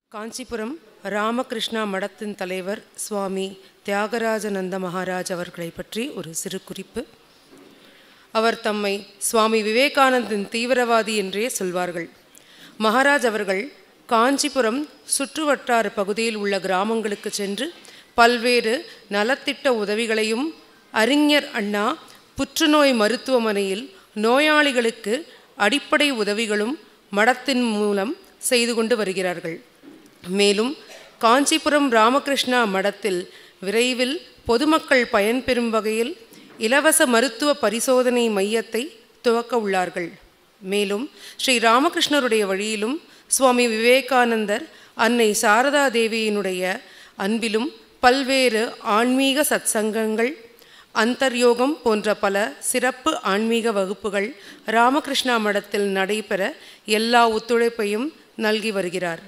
காஞ்சிபுரம் ராமகிருஷ்ணா மடத்தின் தலைவர் சுவாமி தியாகராஜநந்த மகாராஜ் அவர்களை பற்றி ஒரு சிறு குறிப்பு அவர் தம்மை சுவாமி விவேகானந்தின் தீவிரவாதி என்றே சொல்வார்கள் மகாராஜ் அவர்கள் காஞ்சிபுரம் சுற்றுவட்டார பகுதியில் உள்ள கிராமங்களுக்கு சென்று பல்வேறு நலத்திட்ட உதவிகளையும் அறிஞர் அண்ணா புற்றுநோய் மருத்துவமனையில் நோயாளிகளுக்கு அடிப்படை உதவிகளும் மடத்தின் மூலம் செய்து கொண்டு வருகிறார்கள் மேலும் காஞ்சிபுரம் ராமகிருஷ்ணா மடத்தில் விரைவில் பொதுமக்கள் பயன்பெறும் வகையில் இலவச மருத்துவ பரிசோதனை மையத்தை துவக்க உள்ளார்கள் மேலும் ஸ்ரீ ராமகிருஷ்ணருடைய வழியிலும் சுவாமி விவேகானந்தர் அன்னை சாரதா தேவியினுடைய அன்பிலும் பல்வேறு ஆன்மீக சத்சங்கங்கள் அந்தர்யோகம் போன்ற பல சிறப்பு ஆன்மீக வகுப்புகள் ராமகிருஷ்ணா மடத்தில் நடைபெற எல்லா ஒத்துழைப்பையும் நல்கி வருகிறார்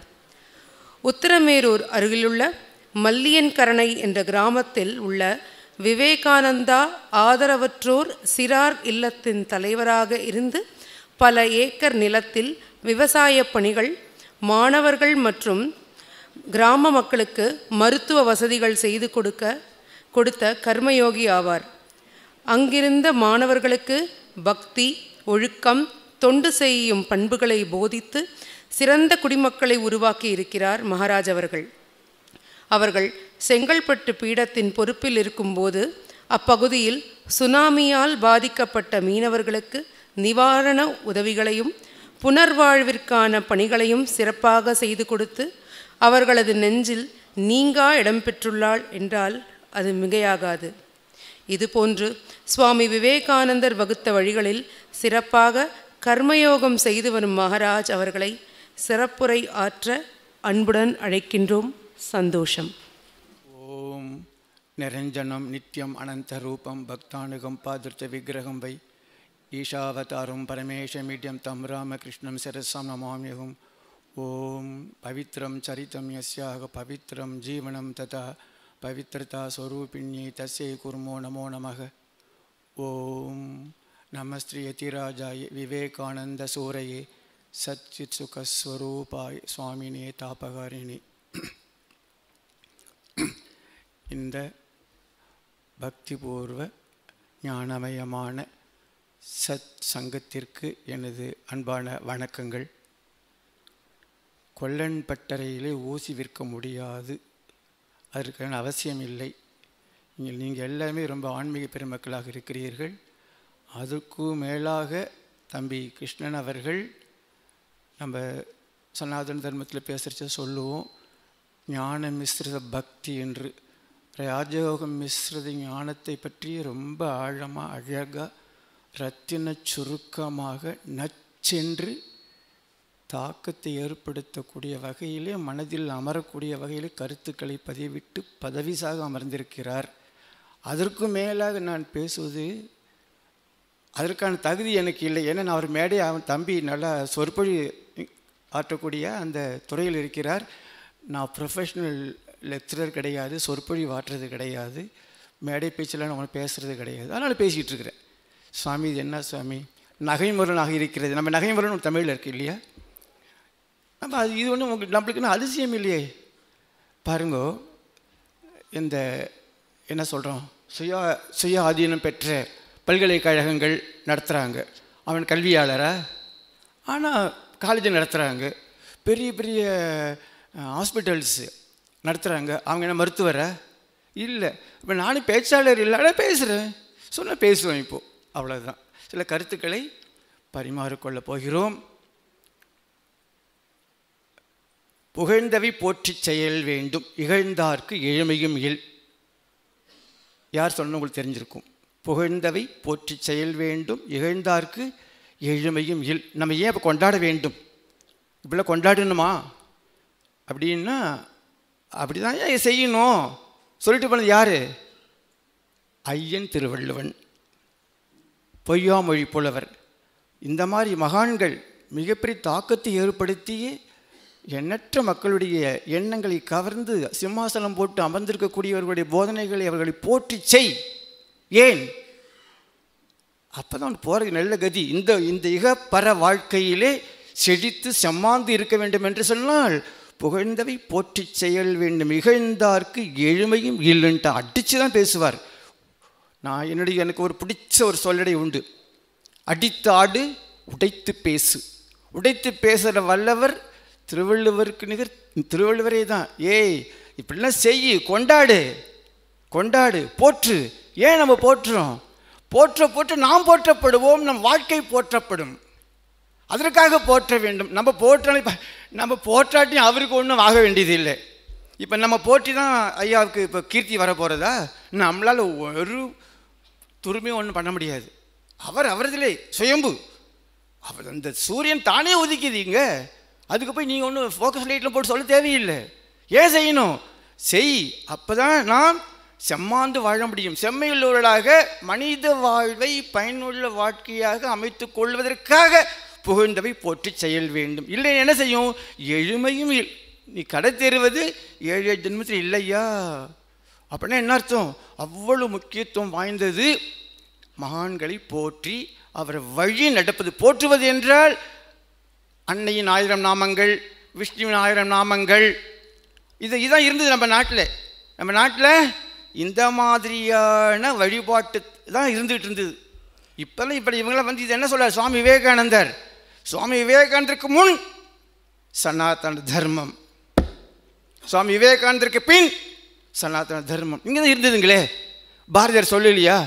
உத்தரமேரூர் அருகிலுள்ள மல்லியன்கரணை என்ற கிராமத்தில் உள்ள விவேகானந்தா ஆதரவற்றோர் சிறார் இல்லத்தின் தலைவராக இருந்து பல ஏக்கர் நிலத்தில் விவசாய பணிகள் மாணவர்கள் மற்றும் கிராம மக்களுக்கு மருத்துவ வசதிகள் செய்து கொடுக்க கொடுத்த கர்மயோகி ஆவார் அங்கிருந்த மாணவர்களுக்கு பக்தி ஒழுக்கம் தொண்டு செய்யும் பண்புகளை போதித்து சிறந்த குடிமக்களை உருவாக்கி இருக்கிறார் மகாராஜ் அவர்கள் அவர்கள் செங்கல்பட்டு பீடத்தின் பொறுப்பில் இருக்கும்போது அப்பகுதியில் சுனாமியால் பாதிக்கப்பட்ட மீனவர்களுக்கு நிவாரண உதவிகளையும் புனர்வாழ்விற்கான பணிகளையும் சிறப்பாக செய்து கொடுத்து அவர்களது நெஞ்சில் நீங்கா இடம்பெற்றுள்ளாள் என்றால் அது மிகையாகாது இதுபோன்று சுவாமி விவேகானந்தர் வகுத்த வழிகளில் சிறப்பாக கர்மயோகம் செய்து வரும் மகாராஜ் அவர்களை சிறப்புரை ஆற்ற அன்புடன் அழைக்கின்றோம் சந்தோஷம் ஓம் நிரஞ்சனம் நித்யம் அனந்தரூபம் பக்தானுகம் பாதிருத்த விக்கிரகம் வை ஈஷாவதாரம் பரமேஷமீட்யம் தம் ராமகிருஷ்ணம் சிரசாம் நமாமியகம் ஓம் பவித்ரம் சரிதம் யஸ்யாக பவித்ரம் ஜீவனம் ததா பவித்ரதா ஸ்வரூபிண்யை தஸ்யை குர்மோ நமோ நமக ஓம் நமஸ்ரீ யதிராஜாய விவேகானந்த சூரையே சச்சித் சுகஸ்வரூபாய் சுவாமினே தாபகாரிணி இந்த பக்திபூர்வ ஞானமயமான சத் சங்கத்திற்கு எனது அன்பான வணக்கங்கள் கொல்லன் பட்டறையிலே ஊசி விற்க முடியாது அதற்கான அவசியம் இல்லை நீங்கள் நீங்கள் எல்லாமே ரொம்ப ஆன்மீக பெருமக்களாக இருக்கிறீர்கள் அதுக்கும் மேலாக தம்பி கிருஷ்ணன் அவர்கள் நம்ம சனாதன தர்மத்தில் பேசுகிறச்ச சொல்லுவோம் ஞான மிஸ்ரித பக்தி என்று ராஜயோக மிஸ்ரித ஞானத்தை பற்றி ரொம்ப ஆழமாக அழகாக ரத்தின சுருக்கமாக நச்சென்று தாக்கத்தை ஏற்படுத்தக்கூடிய வகையிலே மனதில் அமரக்கூடிய வகையிலே கருத்துக்களை பதிவிட்டு பதவிசாக அமர்ந்திருக்கிறார் அதற்கு மேலாக நான் பேசுவது அதற்கான தகுதி எனக்கு இல்லை ஏன்னா நான் அவர் மேடை அவன் தம்பி நல்லா சொற்பொழி ஆற்றக்கூடிய அந்த துறையில் இருக்கிறார் நான் ப்ரொஃபஷ்னல் லெக்சரர் கிடையாது சொற்பொழி ஆற்றுறது கிடையாது மேடை பேச்செல்லாம் நம்ம பேசுகிறது கிடையாது அதனால் பேசிகிட்டு இருக்கிறேன் சுவாமி இது என்ன சுவாமி நகைமுரனாக இருக்கிறது நம்ம நகைமுரன் தமிழில் இருக்குது இல்லையா நம்ம அது இது ஒன்றும் உங்களுக்கு நம்மளுக்குன்னு அதிசயம் இல்லையே பாருங்கோ இந்த என்ன சொல்கிறோம் சுய சுய ஆதீனம் பெற்ற பல்கலைக்கழகங்கள் நடத்துகிறாங்க அவன் கல்வியாளரா ஆனால் காலேஜ் நடத்துகிறாங்க பெரிய பெரிய ஹாஸ்பிட்டல்ஸு நடத்துகிறாங்க அவங்க என்ன மருத்துவரா இல்லை இப்போ நானும் பேச்சாளர் இல்லை பேசுகிறேன் சொன்னால் பேசுவேன் இப்போது அவ்வளோதான் சில கருத்துக்களை பரிமாறிக்கொள்ளப் போகிறோம் புகழ்ந்தவை போற்றி செயல் வேண்டும் இகழ்ந்தார்க்கு எழுமையும் இல் யார் சொன்ன உங்களுக்கு தெரிஞ்சிருக்கும் புகழ்ந்தவை போற்றி செயல் வேண்டும் இகழ்ந்தார்க்கு எழுமையும் இல் நம்ம ஏன் இப்போ கொண்டாட வேண்டும் இப்படிலாம் கொண்டாடணுமா அப்படின்னா அப்படி தான் ஏன் செய்யணும் சொல்லிட்டு போனது யார் ஐயன் திருவள்ளுவன் பொய்யாமொழி புலவர் இந்த மாதிரி மகான்கள் மிகப்பெரிய தாக்கத்தை ஏற்படுத்தியே எண்ணற்ற மக்களுடைய எண்ணங்களை கவர்ந்து சிம்மாசனம் போட்டு அமர்ந்திருக்கக்கூடியவர்களுடைய போதனைகளை அவர்களை போற்றி செய் ஏன் அப்போ தான் போகிறது நல்ல கதி இந்த இந்த இகப்பர வாழ்க்கையிலே செழித்து செம்மாந்து இருக்க வேண்டும் என்று சொன்னால் புகழ்ந்தவை போற்றிச் செயல் வேண்டும் இகழ்ந்தார்க்கு எழுமையும் இல்லைன்ட்டு அடித்து தான் பேசுவார் நான் என்னுடைய எனக்கு ஒரு பிடிச்ச ஒரு சொல்லடை உண்டு அடித்து ஆடு உடைத்து பேசு உடைத்து பேசுகிற வல்லவர் திருவள்ளுவருக்கு நிகர் திருவள்ளுவரே தான் ஏய் இப்படிலாம் செய் கொண்டாடு கொண்டாடு போற்று ஏன் நம்ம போற்றுறோம் போற்ற போற்ற நாம் போற்றப்படுவோம் நம் வாழ்க்கை போற்றப்படும் அதற்காக போற்ற வேண்டும் நம்ம போற்றாலும் இப்போ நம்ம போற்றாட்டியும் அவருக்கு ஒன்றும் ஆக வேண்டியது இல்லை இப்போ நம்ம போற்றி தான் ஐயாவுக்கு இப்போ கீர்த்தி வர போகிறதா நம்மளால் ஒரு துருமையும் ஒன்றும் பண்ண முடியாது அவர் அவரதிலே சுயம்பு அவர் அந்த சூரியன் தானே ஒதுக்கிதுங்க அதுக்கு போய் நீங்கள் ஒன்றும் ஃபோக்கஸ் லைட்டில் போட்டு சொல்ல தேவையில்லை ஏன் செய்யணும் செய் அப்போ தான் நாம் செம்மாந்து வாழ முடியும் செம்மையுள்ளவர்களாக மனித வாழ்வை பயனுள்ள வாழ்க்கையாக அமைத்துக் கொள்வதற்காக புகழ்ந்தவை போற்றி செயல் வேண்டும் இல்லை என்ன செய்யும் எழுமையும் இல் நீ கடை தேறுவது ஏழு ஜென்மத்தில் இல்லையா அப்படின்னா என்ன அர்த்தம் அவ்வளவு முக்கியத்துவம் வாய்ந்தது மகான்களை போற்றி அவரை வழி நடப்பது போற்றுவது என்றால் அன்னையின் ஆயிரம் நாமங்கள் விஷ்ணுவின் ஆயிரம் நாமங்கள் இது இதான் இருந்தது நம்ம நாட்டில் நம்ம நாட்டில் இந்த மாதிரியான வழிபாட்டு தான் இருந்துகிட்டு இருந்தது இப்போல்லாம் இப்படி இவங்களாம் வந்து இது என்ன சொல்றார் சுவாமி விவேகானந்தர் சுவாமி விவேகானந்தருக்கு முன் சனாதன தர்மம் சுவாமி விவேகானந்தருக்கு பின் சனாதன தர்மம் இங்கே தான் இருந்ததுங்களே பாரதியார் சொல்லலையா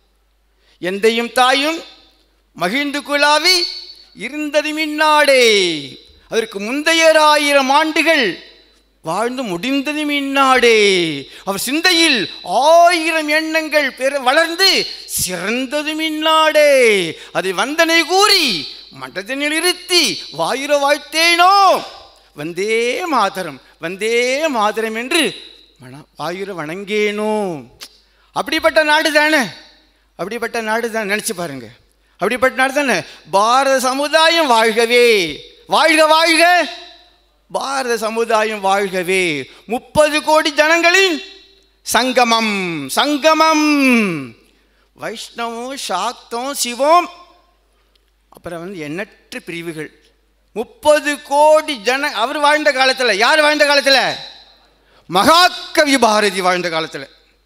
எந்தையும் தாயும் மகிழ்ந்து குலாவி இருந்தது மின்னாடே அதற்கு முந்தையர் ஆயிரம் ஆண்டுகள் வாழ்ந்து முடிந்தது மின்னாடே அவர் சிந்தையில் ஆயிரம் எண்ணங்கள் பெற வளர்ந்து சிறந்தது மின்னாடே அதை வந்தனை கூறி மண்டத்தினில் இருத்தி வாயுர வாழ்த்தேனோ வந்தே மாதரம் வந்தே மாதரம் என்று மன வாயுர வணங்கேனோ அப்படிப்பட்ட நாடு தானே அப்படிப்பட்ட நாடு தான் நினச்சி பாருங்க அப்படிப்பட்ட நாடு தானே பாரத சமுதாயம் வாழ்கவே வாழ்க வாழ்க பாரத சமுதாயம் வாழ்கவே முப்பது கோடி ஜனங்களின் சங்கமம் சங்கமம் வைஷ்ணவம் சாக்தம் சிவம் அப்புறம் வந்து எண்ணற்ற பிரிவுகள் முப்பது கோடி ஜன அவர் வாழ்ந்த காலத்தில் யார் வாழ்ந்த காலத்தில் மகாகவி பாரதி வாழ்ந்த காலத்தில்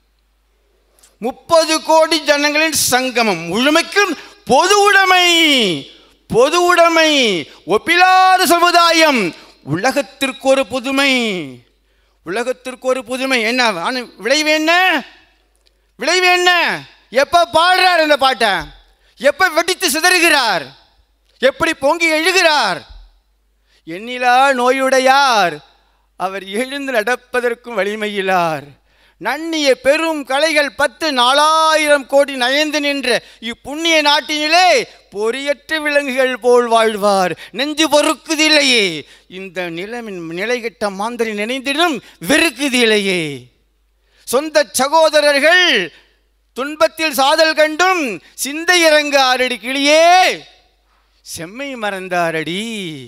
முப்பது கோடி ஜனங்களின் சங்கமம் முழுமைக்கும் பொது உடைமை பொது உடைமை ஒப்பிலாத சமுதாயம் உலகத்திற்கு ஒரு புதுமை உலகத்திற்கு ஒரு புதுமை என்ன ஆனா விளைவு என்ன விளைவு என்ன எப்ப பாடுறார் இந்த பாட்டை எப்ப வெடித்து சிதறுகிறார் எப்படி பொங்கி எழுகிறார் எண்ணிலா நோயுடையார் அவர் எழுந்து நடப்பதற்கும் வலிமையிலார் நன்னிய பெரும் கலைகள் பத்து நாலாயிரம் கோடி நயந்து நின்ற இப்புண்ணிய நாட்டினிலே பொறியற்ற விலங்குகள் போல் வாழ்வார் நெஞ்சு பொறுக்குதில்லையே இந்த நிலமின் நிலைகெட்ட மாந்தரி நினைந்திடும் வெறுக்குதில்லையே சொந்த சகோதரர்கள் துன்பத்தில் சாதல் கண்டும் சிந்தை இறங்க ஆரடி கிளியே செம்மை மறந்தாரடி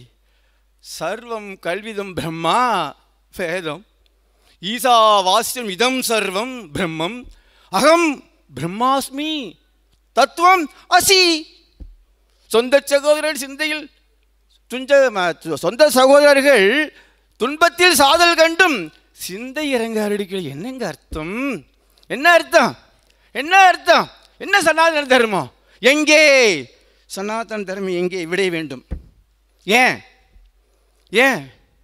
சர்வம் கல்விதம் பிரம்மா வேதம் ஈசாவாஸ்யம் இதம் சர்வம் பிரம்மம் அகம் பிரம்மாஸ்மி தத்துவம் அசி சொந்த சகோதரர் சிந்தையில் துஞ்ச ம- சொந்த சகோதரர்கள் துன்பத்தில் சாதல் கண்டும் சிந்தை இறங்க அடிக்கல என்னங்க அர்த்தம் என்ன அர்த்தம் என்ன அர்த்தம் என்ன சனாதன தர்மம் எங்கே சனாதன தர்மம் எங்கே விட வேண்டும் ஏன் ஏன்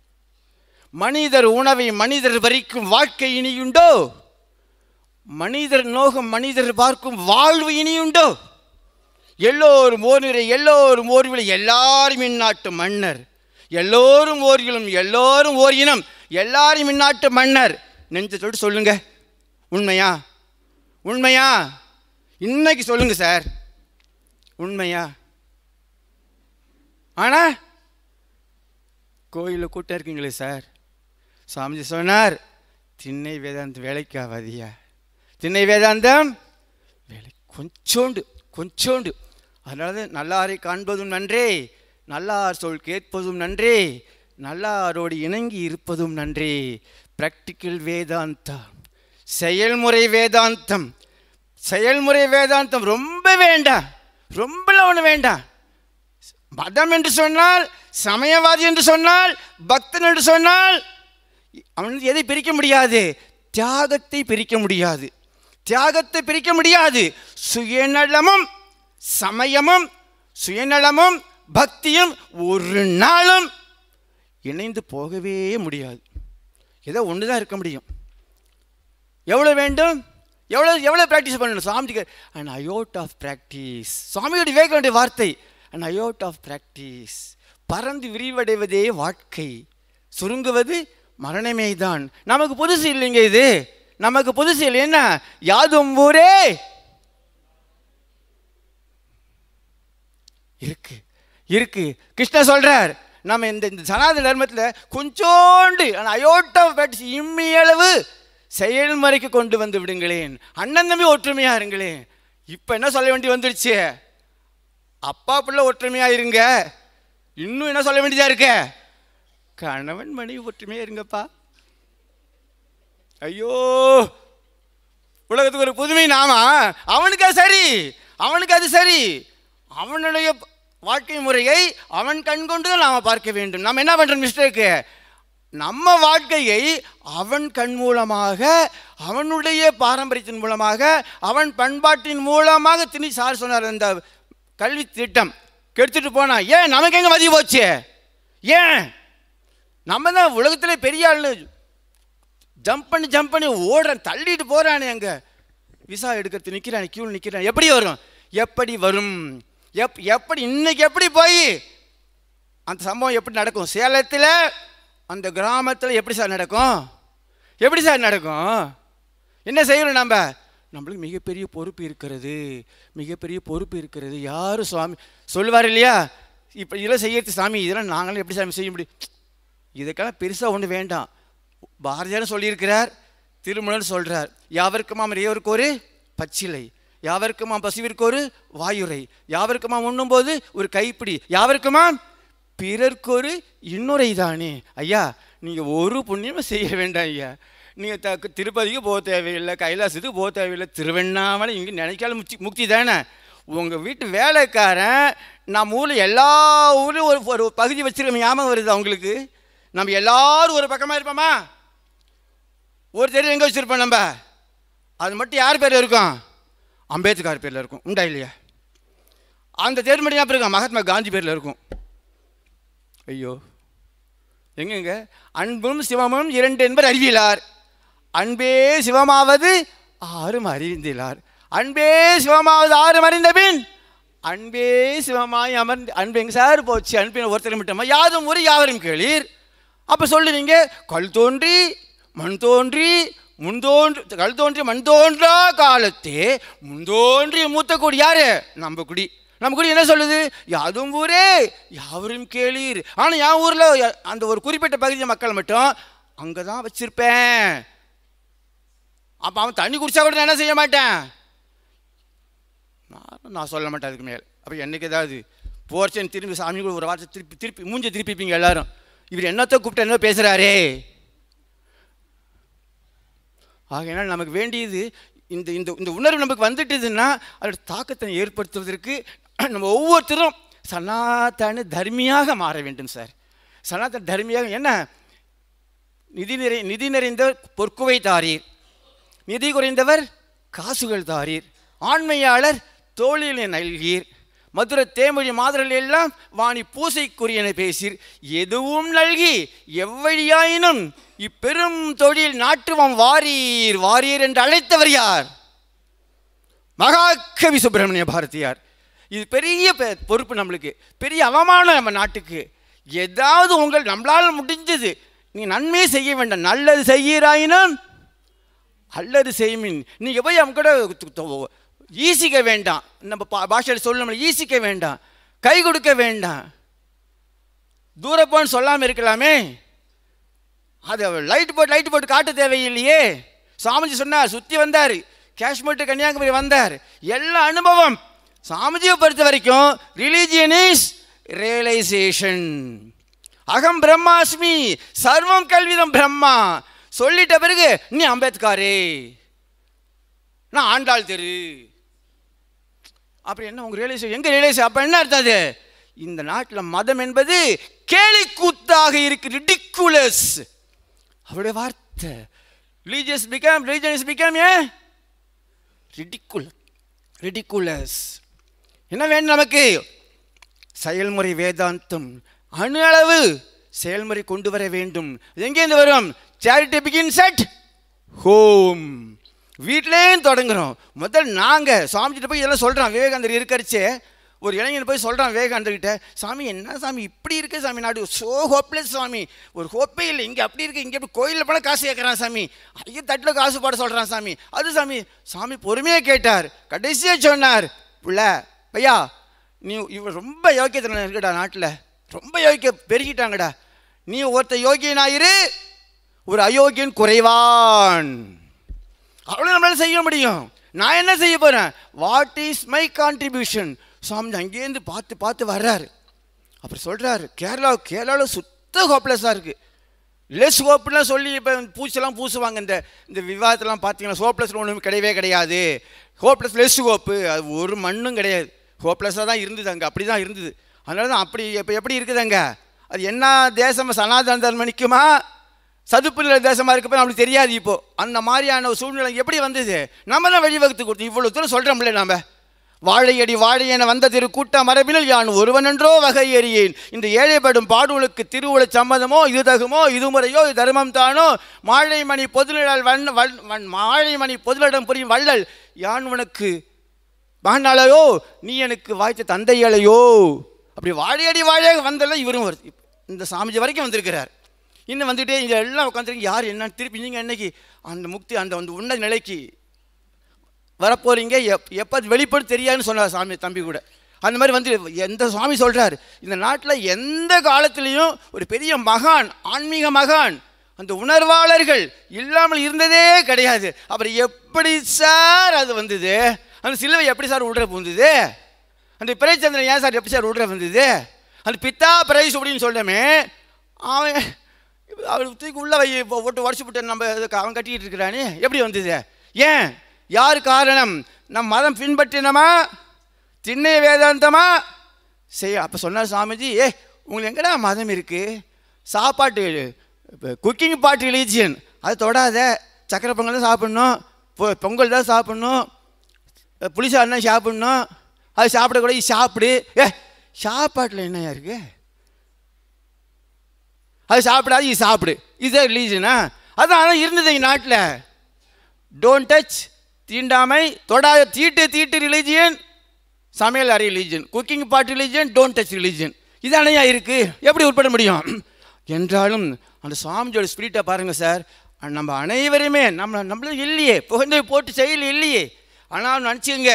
மனிதர் உணவை மனிதர் வரிக்கும் வாழ்க்கை இனியுண்டோ மனிதர் நோகம் மனிதர் பார்க்கும் வாழ்வு இனியுண்டோ எல்லோரும் ஓர்நிறை எல்லோரும் ஓர்விலை எல்லாரும் இந்நாட்டு மன்னர் எல்லோரும் ஓர்களும் எல்லோரும் ஓர் இனம் எல்லாரும் இந்நாட்டு மன்னர் நெஞ்சத்தோடு சொல்லுங்க உண்மையா உண்மையா இன்னைக்கு சொல்லுங்க சார் உண்மையா ஆனா கோயிலில் கூட்டம் இருக்கீங்களே சார் சுவாமிஜி சொன்னார் திண்ணை வேதாந்தம் வேலைக்கு ஆகாதியா திண்ணை வேதாந்தம் வேலை கொஞ்சோண்டு கொஞ்சோண்டு அதனால தான் நல்லாரை காண்பதும் நன்றே நல்லார் சொல் கேட்பதும் நன்றே நல்லாரோடு இணங்கி இருப்பதும் நன்றே ப்ராக்டிக்கல் வேதாந்தம் செயல்முறை வேதாந்தம் செயல்முறை வேதாந்தம் ரொம்ப வேண்டாம் ரொம்பலாம் ஒன்று வேண்டாம் மதம் என்று சொன்னால் சமயவாதி என்று சொன்னால் பக்தன் என்று சொன்னால் அவன் எதை பிரிக்க முடியாது தியாகத்தை பிரிக்க முடியாது தியாகத்தை பிரிக்க முடியாது சுயநலமும் சமயமும் சுயநலமும் பக்தியும் ஒரு நாளும் இணைந்து போகவே முடியாது ஏதோ ஒன்று தான் இருக்க முடியும் எவ்வளோ வேண்டும் எவ்வளோ எவ்வளோ ப்ராக்டிஸ் பண்ணணும் சாமிக்கு அண்ட் அயோட் ஆஃப் ப்ராக்டிஸ் சுவாமியோட விவேக வேண்டிய வார்த்தை அண்ட் அயோட் ஆஃப் ப்ராக்டிஸ் பறந்து விரிவடைவதே வாழ்க்கை சுருங்குவது மரணமே தான் நமக்கு புதுசு இல்லைங்க இது நமக்கு புதுசு இல்லை என்ன யாதும் ஊரே இருக்கு இருக்கு கிருஷ்ணர் சொல்றார் நம்ம இந்த இந்த சனாதன தர்மத்தில் கொஞ்சோண்டு அயோட் ஆஃப் ப்ராக்டிஸ் இம்மியளவு செயல்முறைக்கு கொண்டு வந்து விடுங்களேன் அண்ணன் தம்பி ஒற்றுமையா இருங்களேன் இப்போ என்ன சொல்ல வேண்டி வந்துருச்சு அப்பா பிள்ளை ஒற்றுமையா இருங்க இன்னும் என்ன சொல்ல வேண்டியதா இருக்க கணவன் மனைவி ஒற்றுமையா இருங்கப்பா ஐயோ உலகத்துக்கு ஒரு புதுமை நாமா அவனுக்கு அது சரி அவனுக்கு அது சரி அவனுடைய வாழ்க்கை முறையை அவன் கண் கொண்டு தான் நாம் பார்க்க வேண்டும் நம்ம என்ன பண்ணுறோம் மிஸ்டேக்கு நம்ம வாழ்க்கையை அவன் கண் மூலமாக அவனுடைய பாரம்பரியத்தின் மூலமாக அவன் பண்பாட்டின் மூலமாக திணி சார் சொன்னார் அந்த கல்வி திட்டம் கெடுத்துட்டு போனா ஏன் நமக்கு எங்க மதிய போச்சு ஏன் நம்ம தான் உலகத்திலே பெரிய ஆளு ஜம்ப் பண்ணி ஜம்ப் பண்ணி ஓடுறேன் தள்ளிட்டு போறானே அங்க விசா எடுக்கிறது நிற்கிறான் கியூவில் நிற்கிறான் எப்படி வரும் எப்படி வரும் எப் எப்படி இன்னைக்கு எப்படி போய் அந்த சம்பவம் எப்படி நடக்கும் சேலத்தில் அந்த கிராமத்தில் எப்படி சார் நடக்கும் எப்படி சார் நடக்கும் என்ன செய்யணும் நம்ம நம்மளுக்கு மிகப்பெரிய பொறுப்பு இருக்கிறது மிகப்பெரிய பொறுப்பு இருக்கிறது யாரும் சுவாமி சொல்லுவார் இல்லையா இப்போ இதெல்லாம் செய்யறது சாமி இதெல்லாம் நாங்களும் எப்படி சாமி செய்ய முடியும் இதுக்கெல்லாம் பெருசாக ஒன்று வேண்டாம் பாரதியாரும் சொல்லியிருக்கிறார் திருமணம் சொல்கிறார் யாவருக்குமாம் இறைவருக்கு ஒரு பச்சிலை யாவருக்குமாம் பசுவிற்கு ஒரு வாயுரை யாவருக்குமாம் உண்ணும்போது ஒரு கைப்பிடி யாவருக்குமாம் பிறர்க்கு ஒரு இன்னொரை தானே ஐயா நீங்கள் ஒரு புண்ணியமும் செய்ய வேண்டாம் ஐயா நீங்கள் த திருப்பதிக்கு போக தேவையில்லை கைலாசத்துக்கு போக தேவையில்லை திருவண்ணாமலை இங்கே நினைக்கால முக்தி முக்தி தானே உங்கள் வீட்டு வேலைக்காரன் நம்ம ஊரில் எல்லா ஊர்லையும் ஒரு ஒரு பகுதி வச்சிருக்க ஞாபகம் வருது அவங்களுக்கு நம்ம எல்லாரும் ஒரு பக்கமாக இருப்போமா ஒரு தெரு எங்கே வச்சுருப்போம் நம்ம அது மட்டும் யார் பேரில் இருக்கும் அம்பேத்கர் பேரில் இருக்கும் உண்டா இல்லையா அந்த தேர் மட்டும் ஞாபகம் இருக்கும் மகாத்மா காந்தி பேரில் இருக்கும் ஐயோ எங்கெங்க அன்பும் சிவமும் இரண்டு என்பர் அறிவிலார் அன்பே சிவமாவது ஆறும் அறிந்திலார் அன்பே சிவமாவது ஆறும் அறிந்த பின் அன்பே சிவமாய் அமர்ந்து அன்பு எங்க சார் போச்சு அன்பின் ஒருத்தர் மட்டுமா யாதும் ஒரு யாவரும் கேளீர் அப்போ சொல்லுவீங்க கல் தோன்றி மண் தோன்றி முன் தோன்றி கல் தோன்றி மண் தோன்றா காலத்தே முன் தோன்றி மூத்த குடி யாரு நம்ம குடி நம்ம குடி என்ன சொல்லுது யாதும் ஊரே யாவரும் கேளீர் ஆனால் என் ஊரில் அந்த ஒரு குறிப்பிட்ட பகுதி மக்கள் மட்டும் அங்கே தான் வச்சிருப்பேன் அப்போ அவன் தண்ணி குடிச்சா கூட நான் என்ன செய்ய மாட்டேன் நான் நான் சொல்ல மாட்டேன் அதுக்கு மேல் அப்போ என்னைக்கு ஏதாவது போர்ச்சன் திரும்பி சாமி கூட ஒரு வார்த்தை திருப்பி திருப்பி மூஞ்ச திருப்பிப்பீங்க எல்லாரும் இவர் என்னத்தை கூப்பிட்டு என்ன பேசுகிறாரே ஆகையினால் நமக்கு வேண்டியது இந்த இந்த இந்த உணர்வு நமக்கு வந்துட்டுதுன்னா அதோட தாக்கத்தை ஏற்படுத்துவதற்கு நம்ம ஒவ்வொருத்தரும் சனாதன தர்மியாக மாற வேண்டும் சார் சனாதன தர்மியாக என்ன நிதி நிறை நிதி நிறைந்த பொற்குவை தாரீர் நிதி குறைந்தவர் காசுகள் தாரீர் ஆண்மையாளர் தோழிலை நல்கீர் மதுர தேமொழி மாதர்கள் எல்லாம் வாணி பூசைக்குரியன பேசீர் எதுவும் நல்கி எவ்வழியாயினும் இப்பெரும் தொழில் நாட்டுவம் வாரீர் வாரீர் என்று அழைத்தவர் யார் மகாகவி சுப்பிரமணிய பாரதியார் இது பெரிய பெ- பொறுப்பு நம்மளுக்கு பெரிய அவமானம் நம்ம நாட்டுக்கு ஏதாவது உங்கள் நம்மளால் முடிஞ்சது நீ நன்மையே செய்ய வேண்டாம் நல்லது செய்கிறாயினும் அல்லது செய்மின் நீங்கள் போய் அவங்க கூட து- து- ஈசிக்க வேண்டாம் நம்ம பா- பாஷையில் சொல்லணும் ஈசிக்க வேண்டாம் கை கொடுக்க வேண்டாம் தூரப்போன்னு சொல்லாமல் இருக்கலாமே அது லைட் போட்டு லைட் போட்டு காட்ட தேவையில்லையே சாமிஜி சொன்னார் சுற்றி வந்தார் காஷ்மீர் to கன்னியாகுமரி வந்தார் எல்லா அனுபவம் சாமிஜியை பொறுத்த வரைக்கும் ரிலீஜியன் இஸ் ரியலைசேஷன் அகம் பிரம்மாஸ்மி சர்வம் கல்விதம் பிரம்மா சொல்லிட்ட பிறகு நீ அம்பேத்கரே நான் ஆண்டாள் தெரு அப்புறம் என்ன உங்க ரியலைஸ் எங்க ரியலைஸ் அப்ப என்ன அர்த்தம் அது இந்த நாட்டில் மதம் என்பது கேலிக்கூத்தாக இருக்கு ரிடிக்குலஸ் அவருடைய வார்த்தை religious become religious become a ridicule ridiculous என்ன வேணும் நமக்கு செயல்முறை வேதாந்தம் அணு அளவு செயல்முறை கொண்டு வர வேண்டும் இது எங்கேருந்து வரும் சேரிட்டி பிகின்ஸ் அட் ஹோம் வீட்டிலேயும் தொடங்குறோம் முதல் நாங்கள் சாமிகிட்ட போய் இதெல்லாம் சொல்கிறோம் விவேகானந்தர் இருக்கரிச்சே ஒரு இளைஞன் போய் சொல்கிறான் விவேகானந்தர்கிட்ட சாமி என்ன சாமி இப்படி இருக்கு சாமி நாடு ஸோ ஹோப்லெஸ் சாமி ஒரு ஹோப்பே இல்லை இங்கே அப்படி இருக்கு இங்கே எப்படி கோயிலில் போனால் காசு கேட்குறான் சாமி ஐயோ தட்டில் காசு போட சொல்கிறான் சாமி அது சாமி சாமி பொறுமையாக கேட்டார் கடைசியாக சொன்னார் புள்ள பையா நீ இவன் ரொம்ப யோக்கியத்தில் இருக்குடா நாட்டில் ரொம்ப யோக்கிய பெருகிட்டாங்கடா நீ ஒருத்த யோகியனாயிரு ஒரு அயோக்கியன் குறைவான் அவ்வளோ நம்மளால செய்ய முடியும் நான் என்ன செய்ய போகிறேன் வாட் இஸ் மை கான்ட்ரிபியூஷன் சாமி அங்கேருந்து பார்த்து பார்த்து வர்றாரு அப்புறம் சொல்கிறாரு கேரளா கேரளாவில் சுத்த ஹோப்லெஸ்ஸாக இருக்குது லெஸ் ஹோப்லாம் சொல்லி இப்போ பூச்செல்லாம் பூசுவாங்க இந்த இந்த விவாதத்தெல்லாம் பார்த்தீங்கன்னா ஹோப்லெஸ் ஒன்றும் கிடையவே கிடையாது ஹோப்லெஸ் லெஸ் ஹோப்பு அது ஒரு மண்ணும் கிடையாது ஹோப்லெஸ்ஸாக தான் இருந்தது அங்கே அப்படி தான் இருந்தது அதனால தான் அப்படி இப்போ எப்படி இருக்குது அங்கே அது என்ன தேசம் சனாதன தர்மம் நிற்குமா சதுப்பு நில தேசமாக இருக்கப்போ நம்மளுக்கு தெரியாது இப்போ அந்த மாதிரியான ஒரு சூழ்நிலை எப்படி வந்தது நம்ம தான் வழிவகுத்து கொடுத்து இவ்வளோ தூரம் சொல்கிறோம்ல நாம வாழையடி வாழையென வந்த திரு கூட்ட மரபினில் யான் ஒருவனன்றோ வகை எறியேன் இந்த ஏழைப்படும் பாடுகளுக்கு திருவுள சம்மதமோ இது தகுமோ இது முறையோ இது தர்மம் தானோ மாழைமணி பொதுநிழல் வண் வண் வண் மாழைமணி பொதுநிடம் புரியும் வள்ளல் யான் உனக்கு மகனாலையோ நீ எனக்கு வாய்த்த தந்தையாலையோ அப்படி வாழையடி வாழையாக வந்தெல்லாம் இவரும் வருது இந்த சாமிஜி வரைக்கும் வந்திருக்கிறார் இன்னும் வந்துட்டே இங்கே எல்லாம் உட்காந்துருக்கு யார் என்னன்னு திருப்பி நீங்கள் என்னைக்கு அந்த முக்தி அந்த அந்த உன்னத நிலைக்கு வரப்போறீங்க எப் எப்போ அது வெளிப்படும் தெரியாதுன்னு சொன்னார் சாமி தம்பி கூட அந்த மாதிரி வந்து எந்த சுவாமி சொல்கிறார் இந்த நாட்டில் எந்த காலத்துலேயும் ஒரு பெரிய மகான் ஆன்மீக மகான் அந்த உணர்வாளர்கள் இல்லாமல் இருந்ததே கிடையாது அப்புறம் எப்படி சார் அது வந்தது அந்த சிலுவை எப்படி சார் உள்ள வந்தது அந்த பிறைச்சந்திரன் ஏன் சார் எப்படி சார் உள்ள வந்தது அந்த பித்தா பிரைஸ் அப்படின்னு சொல்லமே அவன் அவள் தூக்கி உள்ள வை இப்போ போட்டு உடச்சி விட்டு நம்ம இதுக்கு அவன் கட்டிக்கிட்டு இருக்கிறானே எப்படி வந்தது ஏன் யார் காரணம் நம் மதம் பின்பற்றினமா திண்ணை வேதாந்தமா செய்ய அப்போ சொன்னார் சாமிஜி ஏ உங்களுக்கு எங்கடா மதம் இருக்குது சாப்பாட்டு குக்கிங் பாட்டு ரிலீஜியன் அது தொடாத சக்கரை பொங்கல் தான் சாப்பிட்ணும் பொ- பொங்கல் தான் சாப்பிட்ணும் புளிசாறு தான் சாப்பிட்ணும் அது சாப்பிடக்கூடாது இது சாப்பிடு ஏ சாப்பாட்டில் என்னையா இருக்குது அது சாப்பிடாது இது சாப்பிடு இதுதான் ரிலீஜனா அதான் அதான் இருந்தது எங்கள் நாட்டில் டோன்ட் டச் தீண்டாமை தொடாத தீட்டு தீட்டு ரிலீஜியன் சமையல் அறை religion cooking part religion don't touch religion இது அணையா இருக்குது எப்படி உட்பட முடியும் என்றாலும் அந்த சுவாமிஜோட ஸ்பிரிட்டை பாருங்கள் சார் நம்ம அனைவருமே நம்ம நம்மளும் இல்லையே புகழ்ந்து போட்டு செயல் இல்லையே ஆனால் நினச்சிங்க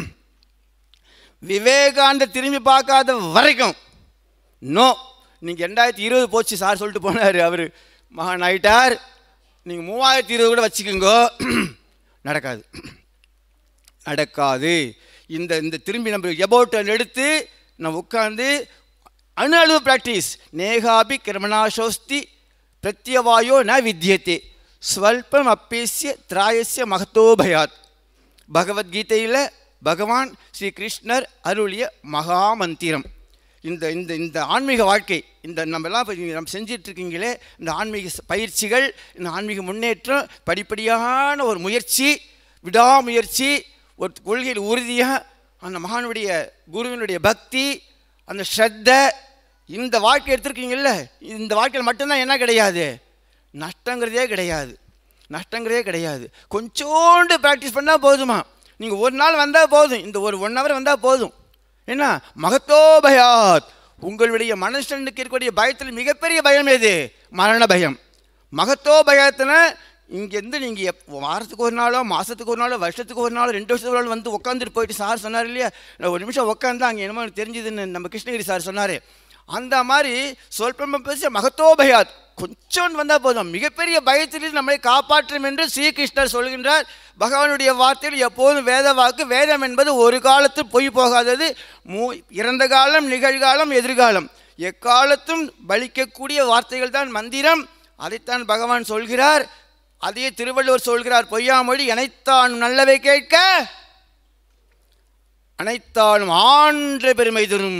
விவேகானந்த திரும்பி பார்க்காத வரைக்கும் நோ நீங்கள் ரெண்டாயிரத்தி இருபது போச்சு சார் சொல்லிட்டு போனார் அவர் மகான் ஆயிட்டார் நீங்கள் மூவாயிரத்தி இருபது கூட வச்சுக்கோங்க நடக்காது நடக்காது இந்த இந்த திரும்பி நம்ம எபோட் எடுத்து நான் உட்காந்து அணு அளவு ப்ராக்டிஸ் நேகாபி கிரமணாசோஸ்தி பிரத்யவாயோ ந வித்தியத்தே ஸ்வல்பம் அப்பேசிய திராயசிய மகத்தோபயாத் பகவத்கீதையில் பகவான் ஸ்ரீ கிருஷ்ணர் அருளிய மகாமந்திரம் இந்த இந்த இந்த ஆன்மீக வாழ்க்கை இந்த நம்மெல்லாம் இப்போ இங்க நம்ம செஞ்சிட்டு இருக்கீங்களே இந்த ஆன்மீக ச- பயிற்சிகள் இந்த ஆன்மீக முன்னேற்றம் படிப்படியான ஒரு முயற்சி விடாமுயற்சி ஒரு கொள்கையில் உறுதியாக அந்த மகானுடைய குருவினுடைய பக்தி அந்த ஸ்ரத்த இந்த வாழ்க்கை எடுத்திருக்கீங்கல்ல இந்த வாழ்க்கையில் மட்டும்தான் என்ன கிடையாது நஷ்டங்கிறதே கிடையாது நஷ்டங்கிறதே கிடையாது கொஞ்சோண்டு ப்ராக்டிஸ் பண்ணால் போதுமா நீங்கள் ஒரு நாள் வந்தால் போதும் இந்த ஒரு ஒன் ஹவர் வந்தால் போதும் என்ன மகத்தோபயாத் உங்களுடைய மனுஷனுக்கு இருக்கக்கூடிய பயத்தில் மிகப்பெரிய பயம் எது மரண பயம் மகத்தோ பயத்தில் இங்கேருந்து நீங்கள் எப் வாரத்துக்கு ஒரு நாளோ மாதத்துக்கு ஒரு நாளோ வருஷத்துக்கு ஒரு நாளோ ரெண்டு வருஷத்துக்கு ஒரு நாள் வந்து உட்காந்துட்டு போயிட்டு சார் சொன்னார் இல்லையா நான் ஒரு நிமிஷம் உட்காந்து அங்கே என்னமோ எனக்கு தெரிஞ்சதுன்னு நம்ம கிருஷ்ணகிரி சார் சொன்னார் அந்த மாதிரி சொல்பம் பேசிய மகத்தோபயாத் கொஞ்சம் வந்தால் போதும் மிகப்பெரிய பயத்திலிருந்து நம்மளை காப்பாற்றும் என்று ஸ்ரீகிருஷ்ணர் சொல்கின்றார் பகவானுடைய வார்த்தையில் எப்போதும் வேத வாக்கு வேதம் என்பது ஒரு காலத்தில் பொய் போகாதது மூ இறந்த காலம் நிகழ்காலம் எதிர்காலம் எக்காலத்தும் பலிக்கக்கூடிய வார்த்தைகள் தான் மந்திரம் அதைத்தான் பகவான் சொல்கிறார் அதையே திருவள்ளுவர் சொல்கிறார் பொய்யாமொழி அனைத்தான் நல்லவை கேட்க அனைத்தாலும் ஆன்ற பெருமை தரும்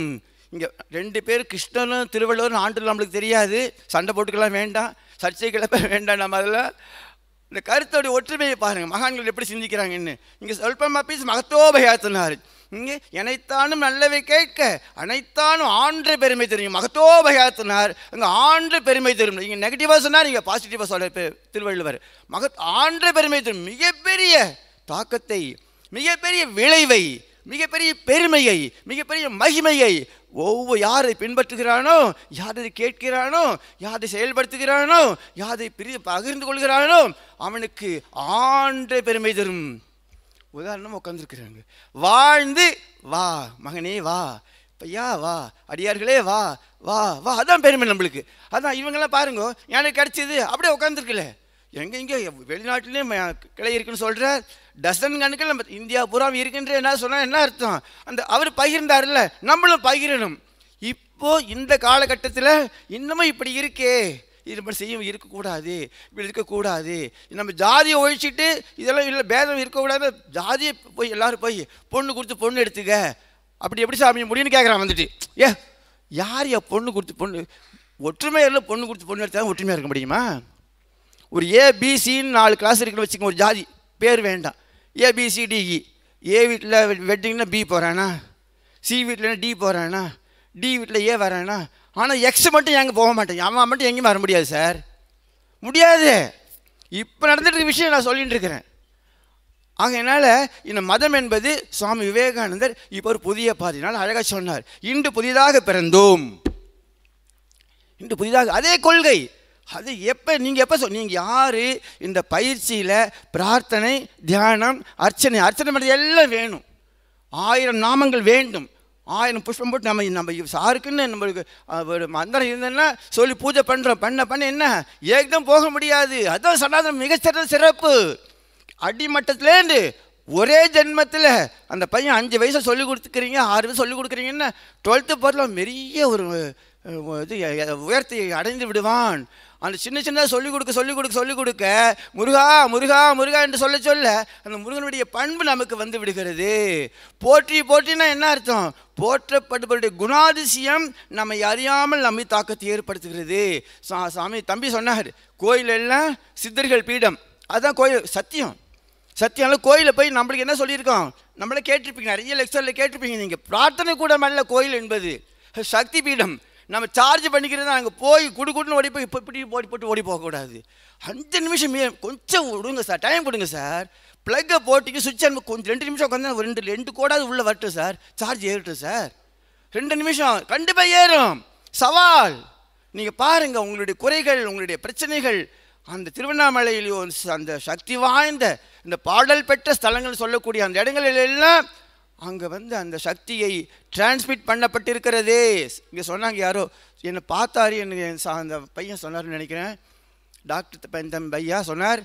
இங்கே ரெண்டு பேர் கிருஷ்ணனும் திருவள்ளுவரும் ஆண்டு நம்மளுக்கு தெரியாது சண்டை போட்டுக்கலாம் வேண்டாம் சர்ச்சை கிளப்ப வேண்டாம் நம்ம அதில் இந்த கருத்தோடைய ஒற்றுமையை பாருங்க மகான்கள் எப்படி சிந்திக்கிறாங்கன்னு இங்கே சொல்பமா பீஸ் மகத்தோபயாத்தினார் இங்கே எனைத்தானும் நல்லவை கேட்க அனைத்தானும் ஆண்டு பெருமை தெரியும் மகத்தோபயாத்தினார் அங்கே ஆண்டு பெருமை தெரியும் இங்கே நெகட்டிவாக சொன்னார் இங்கே பாசிட்டிவாக சொல்ல திருவள்ளுவர் மகத் ஆண்டு பெருமை தெரியும் மிகப்பெரிய தாக்கத்தை மிகப்பெரிய விளைவை மிகப்பெரிய பெருமையை மிகப்பெரிய மகிமையை ஒவ்வொரு யாரை பின்பற்றுகிறானோ யாரை கேட்கிறானோ யாரை செயல்படுத்துகிறானோ யாரை பிரி பகிர்ந்து கொள்கிறானோ அவனுக்கு ஆண்டு பெருமை தரும் உதாரணம் உட்காந்துருக்குறாங்க வாழ்ந்து வா மகனே வா பையா வா அடியார்களே வா வா வா அதான் பெருமை நம்மளுக்கு அதான் இவங்கெல்லாம் பாருங்க எனக்கு கிடைச்சது அப்படியே உட்காந்துருக்குல்ல எங்கே இங்கே வெளிநாட்டிலே ம- கிளை இருக்குன்னு சொல்கிற டசன் கணக்கில் நம்ம இந்தியா பூரா இருக்கின்ற என்ன சொன்னால் என்ன அர்த்தம் அந்த அவர் பகிர்ந்தார்ல நம்மளும் பகிரணும் இப்போ இந்த காலகட்டத்தில் இன்னமும் இப்படி இருக்கே இது மாதிரி செய்ய இருக்கக்கூடாது இப்படி இருக்கக்கூடாது நம்ம ஜாதியை ஒழிச்சிட்டு இதெல்லாம் இல்லை பேதம் இருக்கக்கூடாது ஜாதியை போய் எல்லாரும் போய் பொண்ணு கொடுத்து பொண்ணு எடுத்துக்க அப்படி எப்படி சாமி முடியும்னு கேட்குறான் வந்துட்டு ஏ யார் யா பொண்ணு கொடுத்து பொண்ணு ஒற்றுமையாக இல்லை பொண்ணு கொடுத்து பொண்ணு எடுத்தா ஒற்றுமையாக இருக்க முடியுமா ஒரு ஏபிசின்னு நாலு கிளாஸ் இருக்குன்னு வச்சுக்கோங்க ஒரு ஜாதி பேர் வேண்டாம் ஏபிசிடிஇ ஏ வீட்டில் வெட்டிங்னா பி போகிறானா சி வீட்டில் டி போகிறானா டி வீட்டில் ஏ வரானா ஆனால் எக்ஸ் மட்டும் எங்கே போக மாட்டேன் அவன் மட்டும் எங்கேயும் வர முடியாது சார் முடியாது இப்போ நடந்துட்டு இருக்க விஷயம் நான் சொல்லிட்டு இருக்கிறேன் ஆகையினால இந்த மதம் என்பது சுவாமி விவேகானந்தர் இப்போ ஒரு புதிய பாதையினால் அழகாக சொன்னார் இன்று புதிதாக பிறந்தோம் இன்று புதிதாக அதே கொள்கை அது எப்போ நீங்கள் எப்போ சொல் நீங்கள் யார் இந்த பயிற்சியில் பிரார்த்தனை தியானம் அர்ச்சனை அர்ச்சனை பண்ணுறது எல்லாம் வேணும் ஆயிரம் நாமங்கள் வேண்டும் ஆயிரம் புஷ்பம் போட்டு நம்ம நம்ம சாருக்குன்னு நம்மளுக்கு அஹ், ஒரு மந்திரம் இருந்ததுன்னா சொல்லி பூஜை பண்ணுறோம் பண்ண பண்ண என்ன ஏகம் போக முடியாது அதான் சனாதனம் மிகச்சிறந்த சிறப்பு அடிமட்டத்துலேருந்து ஒரே ஜென்மத்தில் அந்த பையன் அஞ்சு வயசை சொல்லி கொடுத்துக்கிறீங்க ஆறு வயசு சொல்லி கொடுக்குறீங்கன்னா டுவெல்த்து போகிறலாம் பெரிய ஒரு அஹ், இது அஹ், உயர்த்தி அடைந்து விடுவான் அந்த சின்ன சின்ன சொல்லிக் கொடுக்க சொல்லிக் கொடுக்க சொல்லிக் கொடுக்க முருகா முருகா முருகா என்று சொல்ல சொல்ல அந்த முருகனுடைய பண்பு நமக்கு வந்து விடுகிறது போற்றி போற்றினா என்ன அர்த்தம் போற்றப்படுபவருடைய குணாதிசயம் நம்மை அறியாமல் நம்மை தாக்கத்தை ஏற்படுத்துகிறது சா- சாமி தம்பி சொன்னார் கோயில் எல்லாம் சித்தர்கள் பீடம் அதான் கோயில் சத்தியம் சத்தியம் கோயிலில் போய் நம்மளுக்கு என்ன சொல்லியிருக்கோம் நம்மளே கேட்டிருப்பீங்க நிறைய லெக்சரில் கேட்டிருப்பீங்க நீங்கள் பிரார்த்தனை கூட அல்ல கோயில் என்பது சக்தி பீடம் நம்ம சார்ஜ் பண்ணிக்கிறது அங்கே போய் குடு குடுன்னு ஓடி போய் இப்போ இப்படி ஓடி போட்டு ஓடி போகக்கூடாது அஞ்சு நிமிஷம் மீ- கொஞ்சம் விடுங்க சார் டைம் கொடுங்க சார் ப்ளக்கை போட்டிங்க சுவிட்ச் ஆன் கொஞ்சம் ரெண்டு நிமிஷம் உட்காந்து ஒரு ரெண்டு ரெண்டு கோடாவது உள்ளே வரட்டும் சார் சார்ஜ் ஏறட்டும் சார் ரெண்டு நிமிஷம் கண்டிப்பாக ஏறும் சவால் நீங்கள் பாருங்கள் உங்களுடைய குறைகள் உங்களுடைய பிரச்சனைகள் அந்த திருவண்ணாமலையிலையோ அந்த சக்தி வாய்ந்த இந்த பாடல் பெற்ற ஸ்தலங்கள் சொல்லக்கூடிய அந்த இடங்களில் எல்லாம் அங்கே வந்து அந்த சக்தியை டிரான்ஸ்மிட் பண்ணப்பட்டிருக்கிறதே இங்கே சொன்னாங்க யாரோ என்னை பார்த்தாரு எனக்கு என் சா- அந்த பையன் சொன்னார்னு நினைக்கிறேன் டாக்டர் பையன் தம்பி பையா சொன்னார்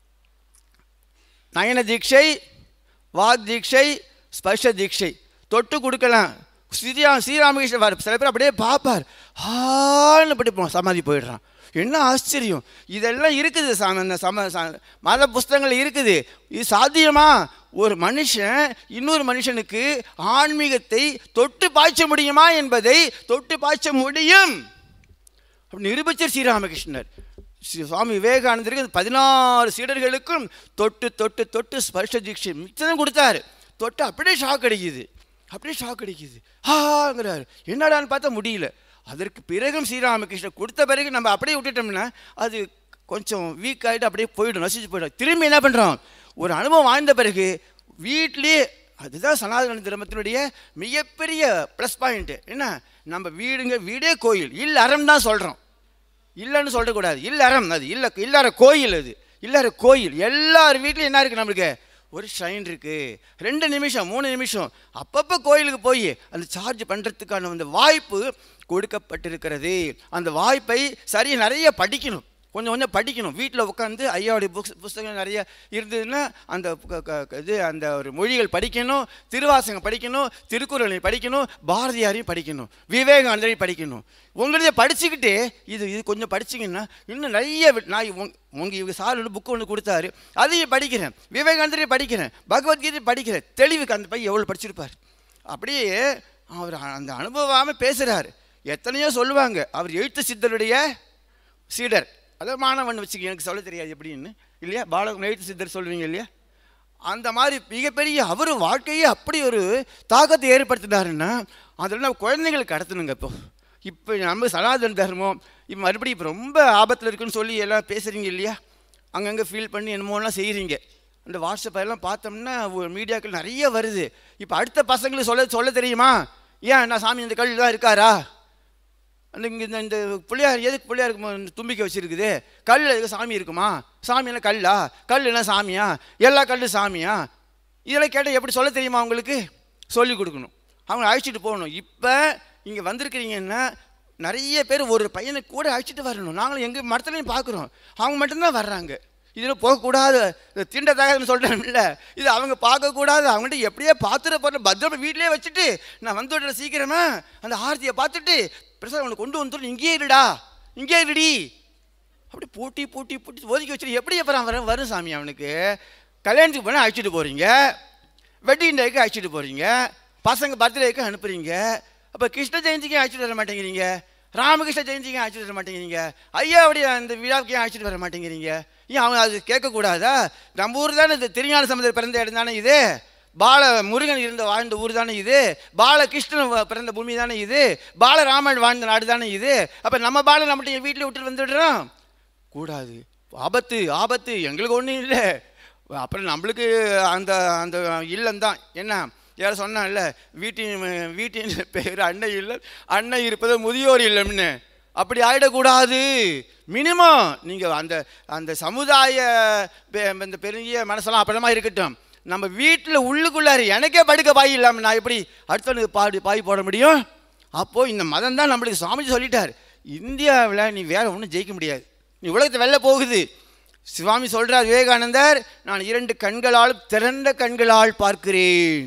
நயன தீட்சை வாக் தீட்சை ஸ்பர்ஷ தீட்சை தொட்டு கொடுக்கலாம் ஸ்ரீரா ஸ்ரீராமகிருஷ்ணன் வார் சில பேர் அப்படியே பார்ப்பார் ஆன்னு அப்படி போ சமாதி போயிடுறான் என்ன ஆச்சரியம் இதெல்லாம் இருக்குது சா- அந்த சம ச- மத புஸ்தகங்கள் இருக்குது இது சாத்தியமா ஒரு மனுஷன் இன்னொரு மனுஷனுக்கு ஆன்மீகத்தை தொட்டு பாய்ச்ச முடியுமா என்பதை தொட்டு பாய்ச்ச முடியும் அப்படி நிரூபிச்சர் ஸ்ரீராமகிருஷ்ணர் ஸ்ரீ சுவாமி விவேகானந்தருக்கு பதினாறு சீடர்களுக்கும் தொட்டு தொட்டு தொட்டு ஸ்பர்ஷ தீட்சை மிச்சம் கொடுத்தாரு தொட்டு அப்படியே ஷாக் அடிக்குது அப்படியே ஷாக் அடிக்குது ஆங்கிறாரு என்னடான்னு பார்த்தா முடியல அதற்கு பிறகும் ஸ்ரீராமகிருஷ்ணர் கொடுத்த பிறகு நம்ம அப்படியே விட்டுட்டோம்னா அது கொஞ்சம் வீக் ஆகிட்டு அப்படியே போயிடும் நசிச்சு போயிடும் திரும்பி என்ன பண்ணுறோம் ஒரு அனுபவம் வாய்ந்த பிறகு வீட்லேயே அதுதான் சனாதன தர்மத்தினுடைய மிகப்பெரிய ப்ளஸ் பாயிண்ட்டு என்ன நம்ம வீடுங்க வீடே கோயில் இல்லறம் தான் சொல்கிறோம் இல்லைன்னு சொல்லக்கூடாது இல்லறம் அது இல்லை இல்லற கோயில் அது இல்லற கோயில் எல்லார் வீட்லையும் என்ன இருக்குது நம்மளுக்கு ஒரு ஷைன் இருக்குது ரெண்டு நிமிஷம் மூணு நிமிஷம் அப்பப்போ கோயிலுக்கு போய் அந்த சார்ஜ் பண்ணுறதுக்கான அந்த வாய்ப்பு கொடுக்கப்பட்டிருக்கிறது அந்த வாய்ப்பை சரியாக நிறைய படிக்கணும் கொஞ்சம் கொஞ்சம் படிக்கணும் வீட்டில் உட்காந்து ஐயாவுடைய புக்ஸ் புஸ்தகம் நிறைய இருந்ததுன்னா அந்த க- க- க- இது அந்த ஒரு மொழிகள் படிக்கணும் திருவாசகம் படிக்கணும் திருக்குறளை படிக்கணும் பாரதியாரையும் படிக்கணும் விவேகானந்தரையும் படிக்கணும் உங்களதே படிச்சுக்கிட்டு இது இது கொஞ்சம் படிச்சிங்கன்னா இன்னும் நிறைய வி- நான் உங் உங்க இவங்க சார் ஒன்று புக்கு ஒன்று கொடுத்தாரு அதையும் படிக்கிறேன் விவேகானந்தரையும் படிக்கிறேன் பகவத்கீதை படிக்கிறேன் தெளிவுக்கு அந்த பையன் எவ்வளோ படிச்சிருப்பார் அப்படியே அவர் அந்த அனுபவமாக பேசுகிறார் எத்தனையோ சொல்லுவாங்க அவர் எழுத்து சித்தருடைய சீடர் அதாவது மாணவன் வச்சுக்க எனக்கு சொல்ல தெரியாது எப்படின்னு இல்லையா பாலகம் எழுத்து சித்தர் சொல்லுவீங்க இல்லையா அந்த மாதிரி மிகப்பெரிய அவர் வாழ்க்கையே அப்படி ஒரு தாக்கத்தை ஏற்படுத்தினாருன்னா அதில் நம்ம குழந்தைங்களுக்கு கடத்தணுங்க இப்போ இப்போ நம்ம சனாதன தர்மம் இப்போ மறுபடியும் இப்போ ரொம்ப ஆபத்தில் இருக்குன்னு சொல்லி எல்லாம் பேசுகிறீங்க இல்லையா அங்கங்கே ஃபீல் பண்ணி என்னமோலாம் செய்கிறீங்க அந்த வாட்ஸ்அப் எல்லாம் பார்த்தோம்னா மீடியாக்கள் நிறைய வருது இப்போ அடுத்த பசங்களுக்கு சொல்ல சொல்ல தெரியுமா ஏன் நான் சாமி இந்த கல் தான் இருக்காரா அந்த இங்கே இந்த இந்த பிள்ளையார் எதுக்கு பிள்ளையாருக்கு ம- இந்த தும்பிக்கை வச்சிருக்குது கல் எதுக்கு சாமி இருக்குமா சாமி என்ன கல்லா கல் என்ன சாமியா எல்லா கல்லு சாமியா இதெல்லாம் கேட்டால் எப்படி சொல்ல தெரியுமா அவங்களுக்கு சொல்லி கொடுக்கணும் அவங்க அழைச்சிட்டு போகணும் இப்போ இங்கே வந்திருக்கிறீங்கன்னா நிறைய பேர் ஒரு பையனை கூட அழைச்சிட்டு வரணும் நாங்களும் எங்கள் மரத்துலையும் பார்க்குறோம் அவங்க மட்டும்தான் வர்றாங்க இதில் போகக்கூடாது தீண்டத்தகாதுன்னு சொல்கிறேன்ல இது அவங்க பார்க்கக்கூடாது அவங்கள்ட்ட எப்படியே பார்த்துட போகிற பத்திரமா வீட்டிலே வச்சுட்டு நான் வந்து விடுறேன் சீக்கிரமா அந்த ஆரத்தியை பார்த்துட்டு பிரசாத் அவனை கொண்டு வந்துட்டு இங்கேயே இருடா இங்கேயே இருடி அப்படி பூட்டி பூட்டி பூட்டி ஒதுக்கி வச்சுட்டு எப்படி அப்புறம் வர வரும் சாமி அவனுக்கு கல்யாணத்துக்கு போனால் அழைச்சிட்டு போகிறீங்க வெட்டிங் டேக்கு அழைச்சிட்டு போகிறீங்க பசங்க பர்த்டேக்கு அனுப்புறீங்க அப்போ கிருஷ்ண ஜெயந்திக்கு அழைச்சிட்டு வர மாட்டேங்கிறீங்க ராமகிருஷ்ண ஜெயந்திக்கு அழைச்சிட்டு வர மாட்டேங்கிறீங்க ஐயா அப்படி அந்த விழாவுக்கு ஏன் அழைச்சிட்டு வர மாட்டேங்கிறீங்க ஏன் அவங்க அது கேட்கக்கூடாதா நம்ம ஊர் தானே இது திருஞான சமுதிரம் பிறந்த இடம் தானே இது பால முருகன் இருந்த வாழ்ந்த ஊர் தானே இது பாலகிருஷ்ணன் வ- பிறந்த பூமி தானே இது பாலராமன் வாழ்ந்த நாடு தானே இது அப்போ நம்ம பால நம்மகிட்ட வீட்டில் விட்டுட்டு வந்துடுறோம் கூடாது ஆபத்து ஆபத்து எங்களுக்கு ஒன்றும் இல்லை அப்புறம் நம்மளுக்கு அந்த அந்த இல்லம்தான் என்ன யாரும் சொன்னான்ல வீட்டின் வீட்டின் பேர் அன்னை இல்லம் அன்னை இருப்பது முதியோர் இல்லம்னு அப்படி ஆகிடக்கூடாது மினிமம் நீங்கள் அந்த அந்த சமுதாய பெ- இந்த பெரிய மனசெல்லாம் அப்புறமா இருக்கட்டும் நம்ம வீட்டில் உள்ளுக்குள்ளாரு எனக்கே படுக்க பாய் இல்லாமல் நான் எப்படி அடுத்தவனுக்கு பாடி பாய் போட முடியும் அப்போது இந்த மதம் தான் நம்மளுக்கு சுவாமிஜி சொல்லிட்டார் இந்தியாவில் நீ வேற ஒன்றும் ஜெயிக்க முடியாது நீ உலகத்தை வெளில போகுது சுவாமி சொல்றார் விவேகானந்தர் நான் இரண்டு கண்களால் திறந்த கண்களால் பார்க்கிறேன்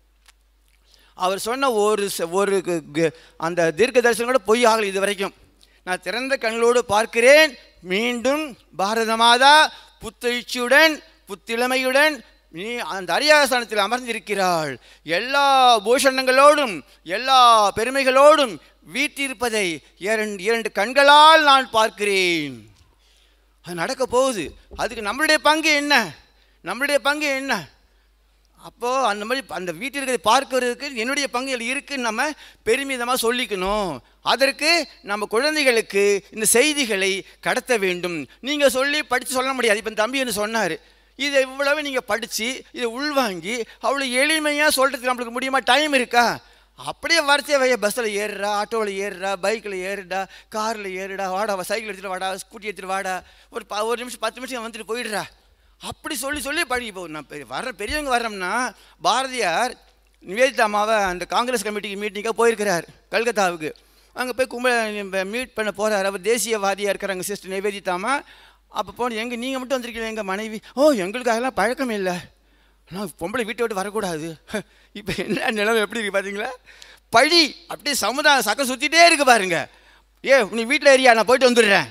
அவர் சொன்ன ஒரு ச- ஒரு கு- கு- அந்த தீர்க்க தரிசனம் கூட பொய் ஆகல இது வரைக்கும் நான் திறந்த கண்களோடு பார்க்கிறேன் மீண்டும் பாரத மாதா புத்தெழுச்சியுடன் புத்திழமையுடன் நீ அந்த அரியாசனத்தில் அமர்ந்திருக்கிறாள் எல்லா பூஷணங்களோடும் எல்லா பெருமைகளோடும் வீட்டிருப்பதை இரண்டு இரண்டு கண்களால் நான் பார்க்கிறேன் அது நடக்க போகுது அதுக்கு நம்மளுடைய பங்கு என்ன நம்மளுடைய பங்கு என்ன அப்போது அந்த மாதிரி அந்த வீட்டில் இருக்கிறத பார்க்கறதுக்கு என்னுடைய பங்கு இதுல இருக்குன்னு நம்ம பெருமிதமாக சொல்லிக்கணும் அதற்கு நம்ம குழந்தைகளுக்கு இந்த செய்திகளை கடத்த வேண்டும் நீங்கள் சொல்லி படித்து சொல்ல முடியாது இப்போ தம்பி என்ன சொன்னார் இதை இவ்வளவு நீங்கள் படித்து இதை உள்வாங்கி அவ்வளோ எளிமையாக சொல்கிறதுக்கு நம்மளுக்கு முடியுமா டைம் இருக்கா அப்படியே வரிசையா வைய பஸ்ஸில் ஏறுறா ஆட்டோவில் ஏறுறா பைக்கில் ஏறுடா காரில் ஏறுடா வாடா சைக்கிள் எடுத்துகிட்டு வாடா ஸ்கூட்டி எடுத்துகிட்டு வாடா ஒரு ப ஒரு நிமிஷம் பத்து நிமிஷம் வந்துட்டு போயிடுறா அப்படி சொல்லி சொல்லி படி இப்போ நான் பெ- வர்ற பெரியவங்க வர்றோம்னா பாரதியார் நிவேதிதா அம்மாவை அந்த காங்கிரஸ் கமிட்டிக்கு மீட்டிங்காக போயிருக்கிறார் கல்கத்தாவுக்கு அங்கே போய் கும்ப மீட் பண்ண போகிறார் அவர் தேசியவாதியாக இருக்கிறாங்க சிஸ்டர் நிவேதிதாமா அப்போ போன எங்கே நீங்கள் மட்டும் வந்திருக்கீங்க எங்கள் மனைவி ஓ எங்களுக்கு அதெல்லாம் பழக்கம் இல்லை ஆனால் பொம்பளை வீட்டை விட்டு வரக்கூடாது இப்போ என்ன நிலைமை எப்படி இருக்கு பார்த்தீங்களா பழி அப்படியே சமுதாயம் சக்கம் சுற்றிட்டே இருக்கு பாருங்க ஏ நீ வீட்டில் ஏரியா நான் போயிட்டு வந்துடுறேன்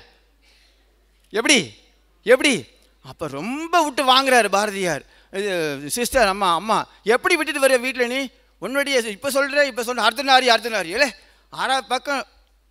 எப்படி எப்படி அப்போ ரொம்ப விட்டு வாங்குறாரு பாரதியார் இது சிஸ்டர் அம்மா அம்மா எப்படி விட்டுட்டு வர வீட்டில் நீ உன்னுடைய இப்போ சொல்கிற இப்போ சொல்ற அர்த்தநாரி அர்த்தநாரி இல்லை ஆறா பக்கம்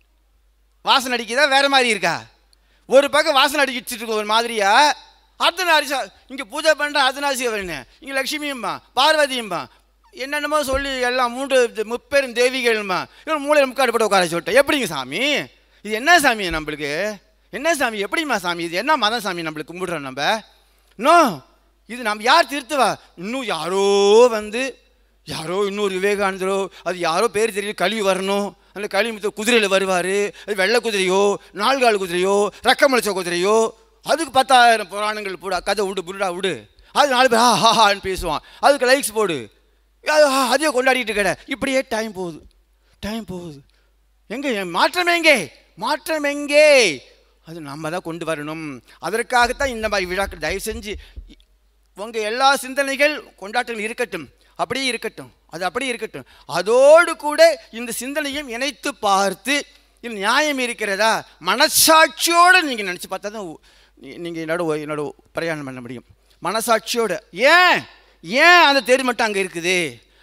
வாசனை அடிக்குதா வேற மாதிரி இருக்கா ஒரு பக்கம் வாசனை அடிக்கிட்டு இருக்கு ஒரு மாதிரியா அர்த்தநாரி இங்கே பூஜை பண்ணுற அர்த்தநாரி சிவன் இங்கே லக்ஷ்மியும்பா பார்வதியும்பா என்னென்னமோ சொல்லி எல்லாம் மூன்று இது முப்பெரும் தேவிகள்மா இவன் மூளையில் முக்காடு போட்டு உட்கார சொல்லிட்டேன் எப்படிங்க சாமி இது என்ன சாமி நம்மளுக்கு என்ன சாமி எப்படிம்மா சாமி இது என்ன மதம் சாமி நம்மளுக்கு கும்பிடுறோம் நம்ம நோ இது நம்ம யார் திருத்துவா இன்னும் யாரோ வந்து யாரோ இன்னொரு விவேகானந்தரோ அது யாரோ பேர் தெரியல கழுவி வரணும் அந்த கழுவி முத்த குதிரையில் வருவார் அது வெள்ளை குதிரையோ நால்கால் குதிரையோ ரக்கமளிச்ச குதிரையோ அதுக்கு பத்தாயிரம் புராணங்கள் போடா கதை விடு புருடா விடு அது நாலு பேர் ஹா ஹான்னு பேசுவான் அதுக்கு லைக்ஸ் போடு அது, ஆ, அதையே கொண்டாடிட்டு கிட இப்படியே டைம் போகுது டைம் போகுது எங்கே என் மாற்றம் எங்கே மாற்றம் எங்கே அது நம்ம தான் கொண்டு வரணும் அதற்காகத்தான் இந்த மாதிரி விழாக்கள் தயவு செஞ்சு உங்கள் எல்லா சிந்தனைகள் கொண்டாட்டங்கள் இருக்கட்டும் அப்படியே இருக்கட்டும் அது அப்படியே இருக்கட்டும் அதோடு கூட இந்த சிந்தனையும் இணைத்து பார்த்து இது நியாயம் இருக்கிறதா மனசாட்சியோடு நீங்கள் நினச்சி பார்த்தா தான் நீங்கள் என்னோட ஒ- என்னோட பிரயாணம் பண்ண முடியும் மனசாட்சியோட ஏன் ஏன் அந்த தேர் மட்டும் அங்கே இருக்குது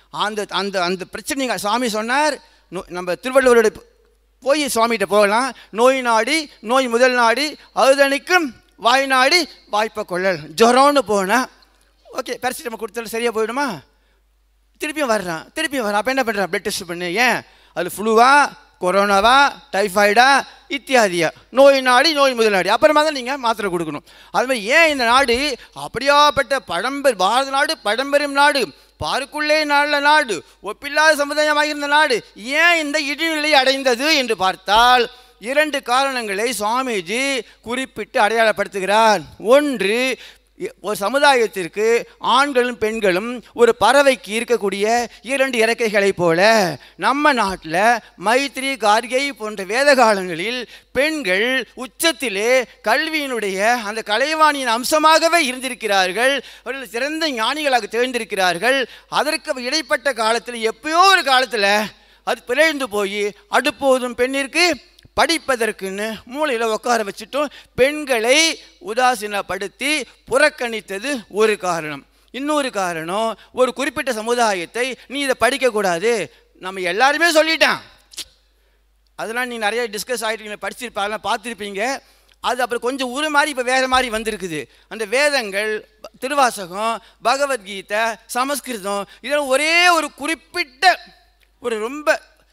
அந்த அந்த அந்த பிரச்சனைங்க சாமி சொன்னார் நோ- நம்ம திருவள்ளுவரோட போய் சுவாமிகிட்ட போகலாம் நோய் நாடி நோய் முதல் நாடி அழுதணிக்கும் வாய் நாடி வாய்ப்பை கொள்ளல் ஜுரம்னு போனால் ஓகே பேரசிட்டமல் கொடுத்தாலும் சரியாக போயிடுமா திருப்பியும் வர்றான் திருப்பியும் வர்றான் அப்போ என்ன பண்ணுறான் பிளட் டெஸ்ட் பண்ணு ஏன் அது ஃப்ளூவா கொரோனாவா டைஃபாய்டா இத்தியாதியா நோய் நாடி நோய் முதலாடி அப்புறமா தான் நீங்கள் மாத்திரை கொடுக்கணும் அது மாதிரி ஏன் இந்த நாடு அப்படியாப்பட்ட பழம்பெரு பாரத நாடு பழம்பெரும் நாடு பாருக்குள்ளே நல்ல நாடு ஒப்பில்லாத சமுதாயமாக இருந்த நாடு ஏன் இந்த இடிநிலை அடைந்தது என்று பார்த்தால் இரண்டு காரணங்களை சுவாமிஜி குறிப்பிட்டு அடையாளப்படுத்துகிறார் ஒன்று இ- ஒரு சமுதாயத்திற்கு ஆண்களும் பெண்களும் ஒரு பறவைக்கு இருக்கக்கூடிய இரண்டு இறக்கைகளைப் போல நம்ம நாட்டில் மைத்ரி கார்கை போன்ற வேத காலங்களில் பெண்கள் உச்சத்திலே கல்வியினுடைய அந்த கலைவாணியின் அம்சமாகவே இருந்திருக்கிறார்கள் அவர்கள் சிறந்த ஞானிகளாக தேர்ந்திருக்கிறார்கள் அதற்கு இடைப்பட்ட காலத்தில் எப்பயோ ஒரு காலத்தில் அது பிறழ்ந்து போய் அடுப்போதும் பெண்ணிற்கு படிப்பதற்குன்னு மூலையில் உட்கார வச்சுட்டும் பெண்களை உதாசீனப்படுத்தி புறக்கணித்தது ஒரு காரணம் இன்னொரு காரணம் ஒரு குறிப்பிட்ட சமுதாயத்தை நீ இதை படிக்கக்கூடாது நம்ம எல்லாருமே சொல்லிட்டான் அதெல்லாம் நீங்கள் நிறைய டிஸ்கஸ் ஆகிட்டு படிச்சிருப்பாங்க பார்த்துருப்பீங்க அது அப்புறம் கொஞ்சம் ஒரு மாதிரி இப்போ வேறு மாதிரி வந்திருக்குது அந்த வேதங்கள் திருவாசகம் பகவத்கீதை சமஸ்கிருதம் இதெல்லாம் ஒரே ஒரு குறிப்பிட்ட ஒரு ரொம்ப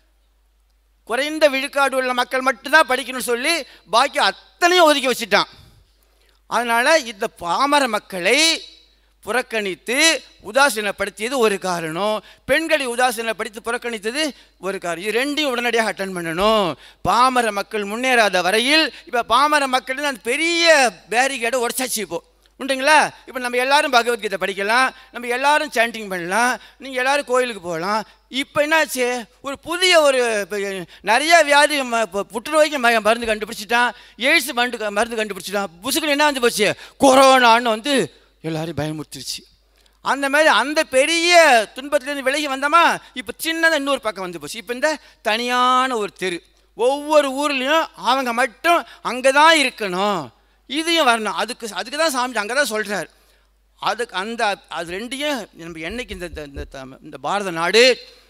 குறைந்த விழுக்காடு உள்ள மக்கள் மட்டும்தான் படிக்கணும்னு சொல்லி பாக்கி அத்தனையும் ஒதுக்கி வச்சுட்டான் அதனால் இந்த பாமர மக்களை புறக்கணித்து உதாசீனப்படுத்தியது ஒரு காரணம் பெண்களை உதாசீனப்படுத்தி புறக்கணித்தது ஒரு காரணம் இது ரெண்டையும் உடனடியாக அட்டன் பண்ணணும் பாமர மக்கள் முன்னேறாத வரையில் இப்போ பாமர மக்கள் அந்த பெரிய பேரிகேடை உடச்சாச்சு இப்போ உண்டுங்களா இப்போ நம்ம எல்லாரும் பகவத்கீதை படிக்கலாம் நம்ம எல்லாரும் சாண்டிங் பண்ணலாம் நீங்கள் எல்லாரும் கோயிலுக்கு போகலாம் இப்போ என்னாச்சு ஒரு புதிய ஒரு இப்ப நிறைய வியாதி ம- இப்ப புற்றுநோய்க்கு ம- மருந்து கண்டுபிடிச்சிட்டான் எய்ட்ஸ் மருந்து மருந்து கண்டுபிடிச்சிட்டான் புசுக்குன்னு என்ன வந்து போச்சு கொரோனான்னு வந்து எல்லாரையும் பயமுறுத்துருச்சு அந்த மாதிரி அந்த பெரிய துன்பத்திலேருந்து விலகி வந்தோமா இப்போ சின்னதாக இன்னொரு பக்கம் வந்து போச்சு இப்போ இந்த தனியான ஒரு தெரு ஒவ்வொரு ஊர்லேயும் அவங்க மட்டும் அங்கே தான் இருக்கணும் இதையும் வரணும் அதுக்கு அதுக்கு தான் சாமி அங்கே தான் சொல்கிறார் அதுக்கு அந்த அது ரெண்டையும் நம்ம என்னைக்கு இந்த இந்த- இந்த த- இந்த பாரத நாடு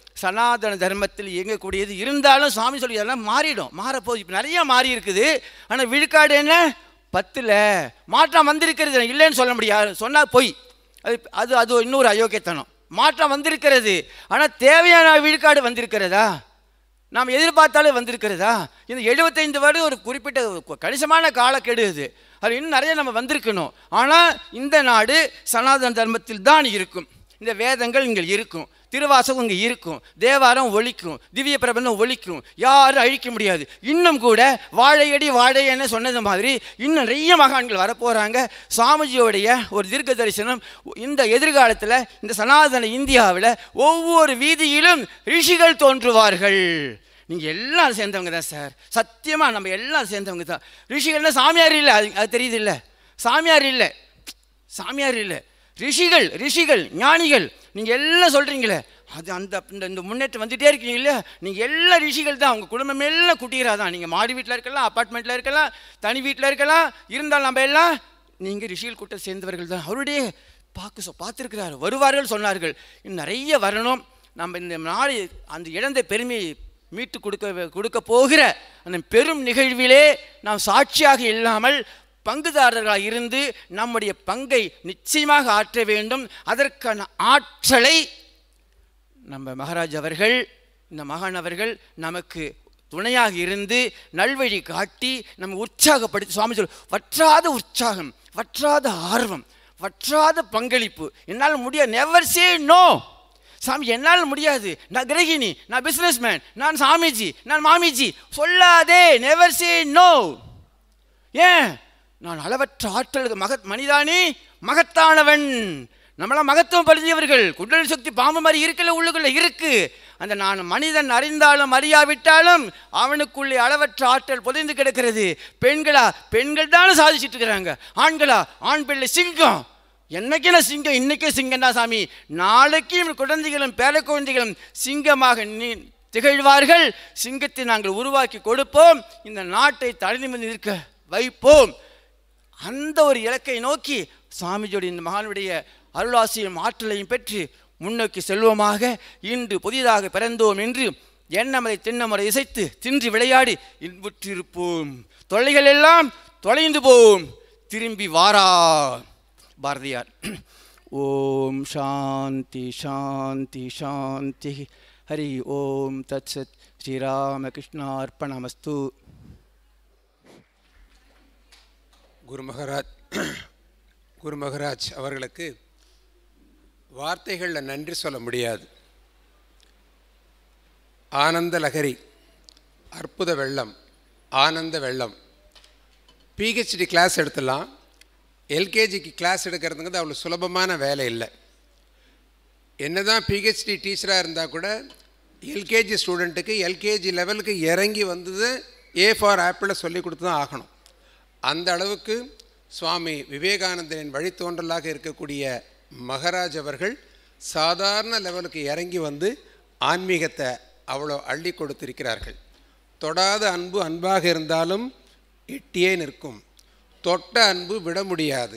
சனாதன தர்மத்தில் இயங்கக்கூடியது இருந்தாலும் சாமி சொல்லி அதெல்லாம் மாறிடும் மாறப்போகுது இப்போ நிறைய மாறி இருக்குது ஆனால் விழுக்காடு என்ன பத்தில் மாற்றம் வந்திருக்கிறது இல்லைன்னு சொல்ல முடியாது சொன்னால் பொய் அது அது அது இன்னொரு அயோக்கியத்தனம் மாற்றம் வந்திருக்கிறது ஆனால் தேவையான விழுக்காடு வந்திருக்கிறதா நாம் எதிர்பார்த்தாலே வந்திருக்கிறதா இந்த எழுபத்தைந்து வருடம் ஒரு குறிப்பிட்ட ஒரு கணிசமான காலக்கெடு இது அது இன்னும் நிறைய நம்ம வந்திருக்கணும் ஆனால் இந்த நாடு சனாதன தர்மத்தில் தான் இருக்கும் இந்த வேதங்கள் இங்கே இருக்கும் திருவாசகம் இங்கே இருக்கும் தேவாரம் ஒழிக்கும் திவ்ய பிரபந்தம் ஒழிக்கும் யாரும் அழிக்க முடியாது இன்னும் கூட வாழையடி வாழையன்னு சொன்னது மாதிரி இன்னும் நிறைய மகான்கள் வரப்போகிறாங்க சாமிஜியோடைய ஒரு தீர்க்க தரிசனம் இந்த எதிர்காலத்தில் இந்த சனாதன இந்தியாவில் ஒவ்வொரு வீதியிலும் ரிஷிகள் தோன்றுவார்கள் நீங்கள் எல்லாம் சேர்ந்தவங்க தான் சார் சத்தியமாக நம்ம எல்லாம் சேர்ந்தவங்க தான் ரிஷிகள்னா சாமியார் இல்லை அது அது தெரியுது இல்லை சாமியார் இல்லை சாமியார் இல்லை ரிஷிகள் ரிஷிகள் ஞானிகள் நீங்கள் எல்லாம் சொல்கிறீங்களே அது அந்த இந்த இந்த முன்னேற்றம் வந்துகிட்டே இருக்கீங்க இல்லையா நீங்கள் எல்லா ரிஷிகள் தான் உங்கள் குடும்பம் எல்லாம் குட்டிகிறா தான் நீங்கள் மாடி வீட்டில் இருக்கலாம் அப்பார்ட்மெண்ட்டில் இருக்கலாம் தனி வீட்டில் இருக்கலாம் இருந்தாலும் நம்ம எல்லாம் நீங்கள் ரிஷிகள் கூட்டம் சேர்ந்தவர்கள் தான் அவருடைய பார்க்க சொ பார்த்துருக்கிறார் வருவார்கள் சொன்னார்கள் இன்னும் நிறைய வரணும் நம்ம இந்த நாடு அந்த இழந்த பெருமையை மீட்டு கொடுக்க கொடுக்க போகிற அந்த பெரும் நிகழ்விலே நாம் சாட்சியாக இல்லாமல் பங்குதாரர்களாக இருந்து நம்முடைய பங்கை நிச்சயமாக ஆற்ற வேண்டும் அதற்கான ஆற்றலை நம்ம மகாராஜ் அவர்கள் இந்த மகான் அவர்கள் நமக்கு துணையாக இருந்து நல்வழி காட்டி நம்ம உற்சாகப்படுத்தி சுவாமி சொல் வற்றாத உற்சாகம் வற்றாத ஆர்வம் வற்றாத பங்களிப்பு என்னால் முடியாது நெவர் சே நோ சாமி என்னால் முடியாது நான் கிரகிணி நான் பிஸ்னஸ்மேன் நான் சாமிஜி நான் மாமிஜி சொல்லாதே நெவர் சே நோ ஏன் நான் அளவற்ற ஆற்றல் மகத் மனிதானே மகத்தானவன் நம்மளாம் மகத்துவம் படுத்தியவர்கள் குண்டலினி சக்தி பாம்பு மாதிரி இருக்கல உள்ளுக்குள்ள இருக்கு அந்த நான் மனிதன் அறிந்தாலும் அறியாவிட்டாலும் அவனுக்குள்ளே அளவற்ற ஆற்றல் புதைந்து கிடக்கிறது பெண்களா பெண்கள் தானே சாதிச்சிட்டு இருக்கிறாங்க ஆண்களா ஆண் பிள்ளை சிங்கம் என்னைக்கே சிங்கம் இன்னைக்கே சிங்கம் தான் சாமி நாளைக்கு இவன் குழந்தைகளும் பேர குழந்தைகளும் சிங்கமாக நீ திகழ்வார்கள் சிங்கத்தை நாங்கள் உருவாக்கி கொடுப்போம் இந்த நாட்டை தலைநிமிர்ந்து நிற்க வைப்போம் அந்த ஒரு இலக்கை நோக்கி சுவாமிஜோடைய இந்த மகானுடைய அருளாசியும் ஆற்றலையும் பெற்று முன்னோக்கி செல்வோமாக இன்று புதிதாக பிறந்தோம் என்று எண்ணமலை திண்ணமலை இசைத்து தின்று விளையாடி இன்புற்றிருப்போம் தொல்லைகள் எல்லாம் தொலைந்து போம் திரும்பி வாரா பாரதியார் ஓம் சாந்தி சாந்தி சாந்தி ஹரி ஓம் தத் சத் ஸ்ரீராமகிருஷ்ணார்ப்பணமஸ்து குரு மகராஜ் குரு மகராஜ் அவர்களுக்கு வார்த்தைகளில் நன்றி சொல்ல முடியாது ஆனந்த லகரி அற்புத வெள்ளம் ஆனந்த வெள்ளம் பிஹெச்டி கிளாஸ் எடுத்துடலாம் எல்கேஜிக்கு கிளாஸ் எடுக்கிறதுங்கிறது அவ்வளோ சுலபமான வேலை இல்லை என்னதான் பிஹெச்டி டீச்சராக இருந்தால் கூட எல்கேஜி ஸ்டூடெண்ட்டுக்கு எல்கேஜி லெவலுக்கு இறங்கி வந்தது ஏ ஃபார் ஆப்பிளில் சொல்லி கொடுத்து தான் ஆகணும் அந்த அளவுக்கு சுவாமி விவேகானந்தரின் வழித்தோன்றலாக இருக்கக்கூடிய மகராஜ் அவர்கள் சாதாரண லெவலுக்கு இறங்கி வந்து ஆன்மீகத்தை அவ்வளோ அள்ளி கொடுத்திருக்கிறார்கள் தொடாத அன்பு அன்பாக இருந்தாலும் எட்டியே நிற்கும் தொட்ட அன்பு விட முடியாது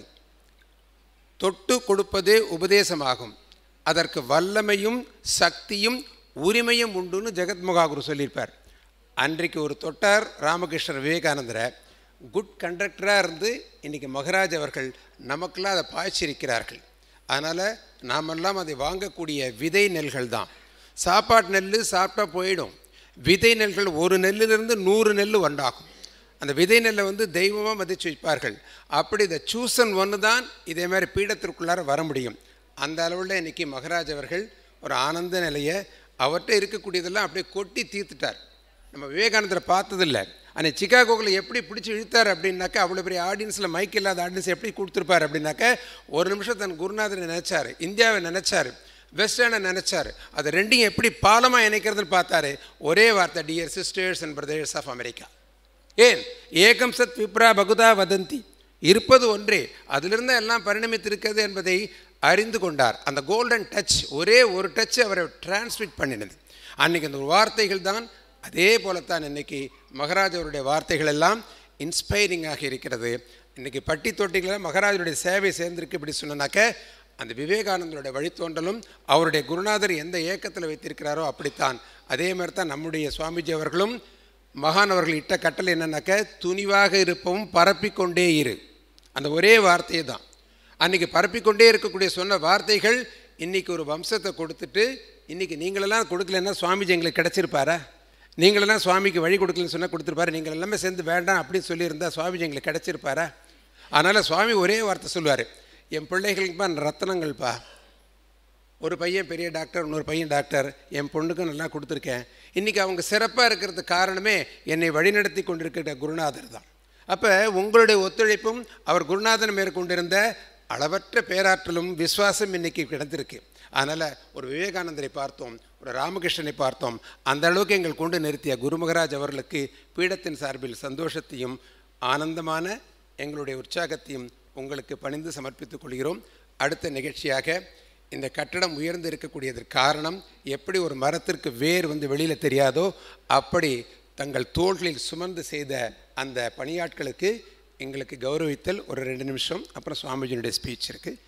தொட்டு கொடுப்பதே உபதேசமாகும் அதற்கு வல்லமையும் சக்தியும் உரிமையும் உண்டுன்னு ஜெகத்முகாகுரு சொல்லியிருப்பார் அன்றைக்கு ஒரு தொட்டார் ராமகிருஷ்ணர் விவேகானந்தரை குட் கண்டக்டராக இருந்து இன்றைக்கி மகராஜ் அவர்கள் நமக்கெல்லாம் அதை பாய்ச்சிருக்கிறார்கள் அதனால் நாமெல்லாம் அதை வாங்கக்கூடிய விதை நெல்கள் தான் சாப்பாட்டு நெல் சாப்பிட்டா போயிடும் விதை நெல்கள் ஒரு நெல்லிலிருந்து நூறு நெல் உண்டாகும் அந்த விதை நெல்லை வந்து தெய்வமாக மதித்து வைப்பார்கள் அப்படி இந்த சூசன் ஒன்று தான் இதே மாதிரி பீடத்திற்குள்ளார வர முடியும் அந்த அளவில் இன்றைக்கி மகராஜ் அவர்கள் ஒரு ஆனந்த நிலையை அவர்கிட்ட இருக்கக்கூடியதெல்லாம் அப்படியே கொட்டி தீர்த்துட்டார் நம்ம விவேகானந்தரை பார்த்ததில்ல ஆனால் சிகாகோவில் எப்படி பிடிச்சி இழுத்தார் அப்படின்னாக்கா அவ்வளோ பெரிய ஆடியன்ஸில் மைக் இல்லாத ஆடியன்ஸ் எப்படி கொடுத்துருப்பார் அப்படின்னாக்கா ஒரு நிமிஷம் தன் குருநாதரை நினச்சார் இந்தியாவை நினச்சார் வெஸ்டர்னை நினச்சார் அது ரெண்டையும் எப்படி பாலமாக இணைக்கிறதுன்னு பார்த்தாரு ஒரே வார்த்தை dear sisters and brothers of America ஏன் ஏகம் சத் விப்ரா பகுதா வதந்தி இருப்பது ஒன்றே அதிலிருந்து எல்லாம் பரிணமித்திருக்கிறது என்பதை அறிந்து கொண்டார் அந்த கோல்டன் டச் ஒரே ஒரு டச் அவரை டிரான்ஸ்மிட் பண்ணினது அன்றைக்கி அந்த வார்த்தைகள் தான் அதே போலத்தான் இன்னைக்கு மகராஜ் அவருடைய வார்த்தைகள் எல்லாம் இன்ஸ்பைரிங்காக இருக்கிறது இன்றைக்கி பட்டி தொட்டிகளில் மகராஜருடைய சேவை சேர்ந்திருக்கு இப்படி சொன்னாக்க அந்த விவேகானந்தருடைய வழித்தோன்றலும் அவருடைய குருநாதர் எந்த ஏக்கத்தில் வைத்திருக்கிறாரோ அப்படித்தான் அதே மாதிரி தான் நம்முடைய சுவாமிஜி அவர்களும் மகான் அவர்கள் இட்ட கட்டளை என்னன்னாக்க துணிவாக இருப்பவும் பரப்பிக்கொண்டே இரு அந்த ஒரே வார்த்தையை தான் அன்றைக்கி பரப்பிக்கொண்டே இருக்கக்கூடிய சொன்ன வார்த்தைகள் இன்றைக்கி ஒரு வம்சத்தை கொடுத்துட்டு இன்றைக்கி நீங்களெல்லாம் கொடுக்கலன்னா சுவாமிஜி எங்களுக்கு கிடச்சிருப்பாரா நீங்களெல்லாம் சுவாமிக்கு வழி கொடுக்கலன்னு சொன்னால் கொடுத்துருப்பாரு நீங்கள் எல்லாமே சேர்ந்து வேண்டாம் அப்படின்னு சொல்லியிருந்தா சுவாமிஜி எங்களுக்கு கிடச்சிருப்பாரா அதனால் சுவாமி ஒரே வார்த்தை சொல்லுவார் என் பிள்ளைகளுக்குப்பா ரத்தனங்கள்ப்பா ஒரு பையன் பெரிய டாக்டர் இன்னொரு பையன் டாக்டர் என் பொண்ணுக்கும் நல்லா கொடுத்துருக்கேன் இன்றைக்கி அவங்க சிறப்பாக இருக்கிறதுக்கு காரணமே என்னை வழிநடத்தி கொண்டிருக்கிற குருநாதர் தான் அப்போ உங்களுடைய ஒத்துழைப்பும் அவர் குருநாதன் மேற்கொண்டிருந்த அளவற்ற பேராற்றலும் விசுவாசம் இன்னைக்கு கிடைத்திருக்கு அதனால் ஒரு விவேகானந்தரை பார்த்தோம் ஒரு ராமகிருஷ்ணனை பார்த்தோம் அந்த அளவுக்கு எங்கள் கொண்டு நிறுத்திய குருமகராஜ் அவர்களுக்கு பீடத்தின் சார்பில் சந்தோஷத்தையும் ஆனந்தமான எங்களுடைய உற்சாகத்தையும் உங்களுக்கு பணிந்து சமர்ப்பித்துக் கொள்கிறோம் அடுத்த நிகழ்ச்சியாக இந்த கட்டடம் உயர்ந்து இருக்கக்கூடியதற்கு காரணம் எப்படி ஒரு மரத்திற்கு வேர் வந்து வெளியில் தெரியாதோ அப்படி தங்கள் தோள்களில் சுமந்து செய்த அந்த பணியாட்களுக்கு எங்களுக்கு கௌரவித்தல் ஒரு ரெண்டு நிமிஷம் அப்புறம் சுவாமிஜியுடைய ஸ்பீச் இருக்குது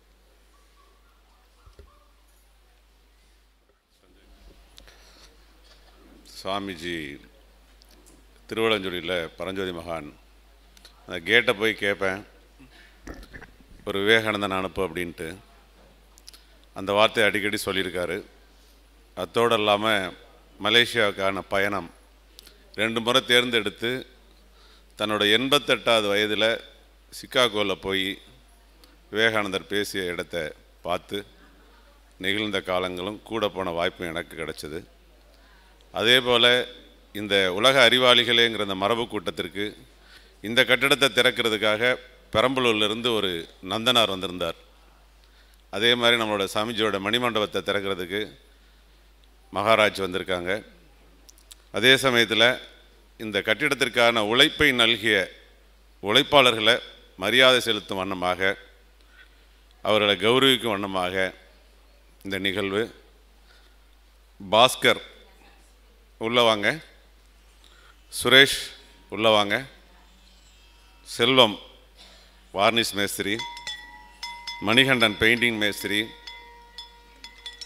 சுவாமிஜி திருவள்ளஞ்சொலியில் பரஞ்சோதி மகான் அந்த கேட்டை போய் கேட்பேன் ஒரு விவேகானந்தன் அனுப்பு அப்படின்ட்டு அந்த வார்த்தையை அடிக்கடி சொல்லியிருக்காரு அத்தோடு இல்லாமல் மலேசியாவுக்கான பயணம் ரெண்டு முறை தேர்ந்தெடுத்து தன்னோட எண்பத்தெட்டாவது வயதில் சிக்காகோவில் போய் விவேகானந்தர் பேசிய இடத்த பார்த்து நெகிழ்ந்த காலங்களும் கூட போன வாய்ப்பும் எனக்கு கிடைச்சது அதே போல் இந்த உலக அறிவாளிகளேங்கிற இந்த மரபு கூட்டத்திற்கு இந்த கட்டிடத்தை திறக்கிறதுக்காக பெரம்பலூர்லேருந்து ஒரு நந்தனார் வந்திருந்தார் அதே மாதிரி நம்மளோட சாமிஜியோட மணிமண்டபத்தை திறக்கிறதுக்கு மகாராஜ் வந்திருக்காங்க அதே சமயத்தில் இந்த கட்டிடத்திற்கான உழைப்பை நல்கிய உழைப்பாளர்களை மரியாதை செலுத்தும் வண்ணமாக அவர்களை கௌரவிக்கும் வண்ணமாக இந்த நிகழ்வு பாஸ்கர் உள்ள வாங்க சுரேஷ் உள்ள வாங்க செல்வம் வார்னிஷ் மேஸ்திரி மணிகண்டன் பெயிண்டிங் மேஸ்திரி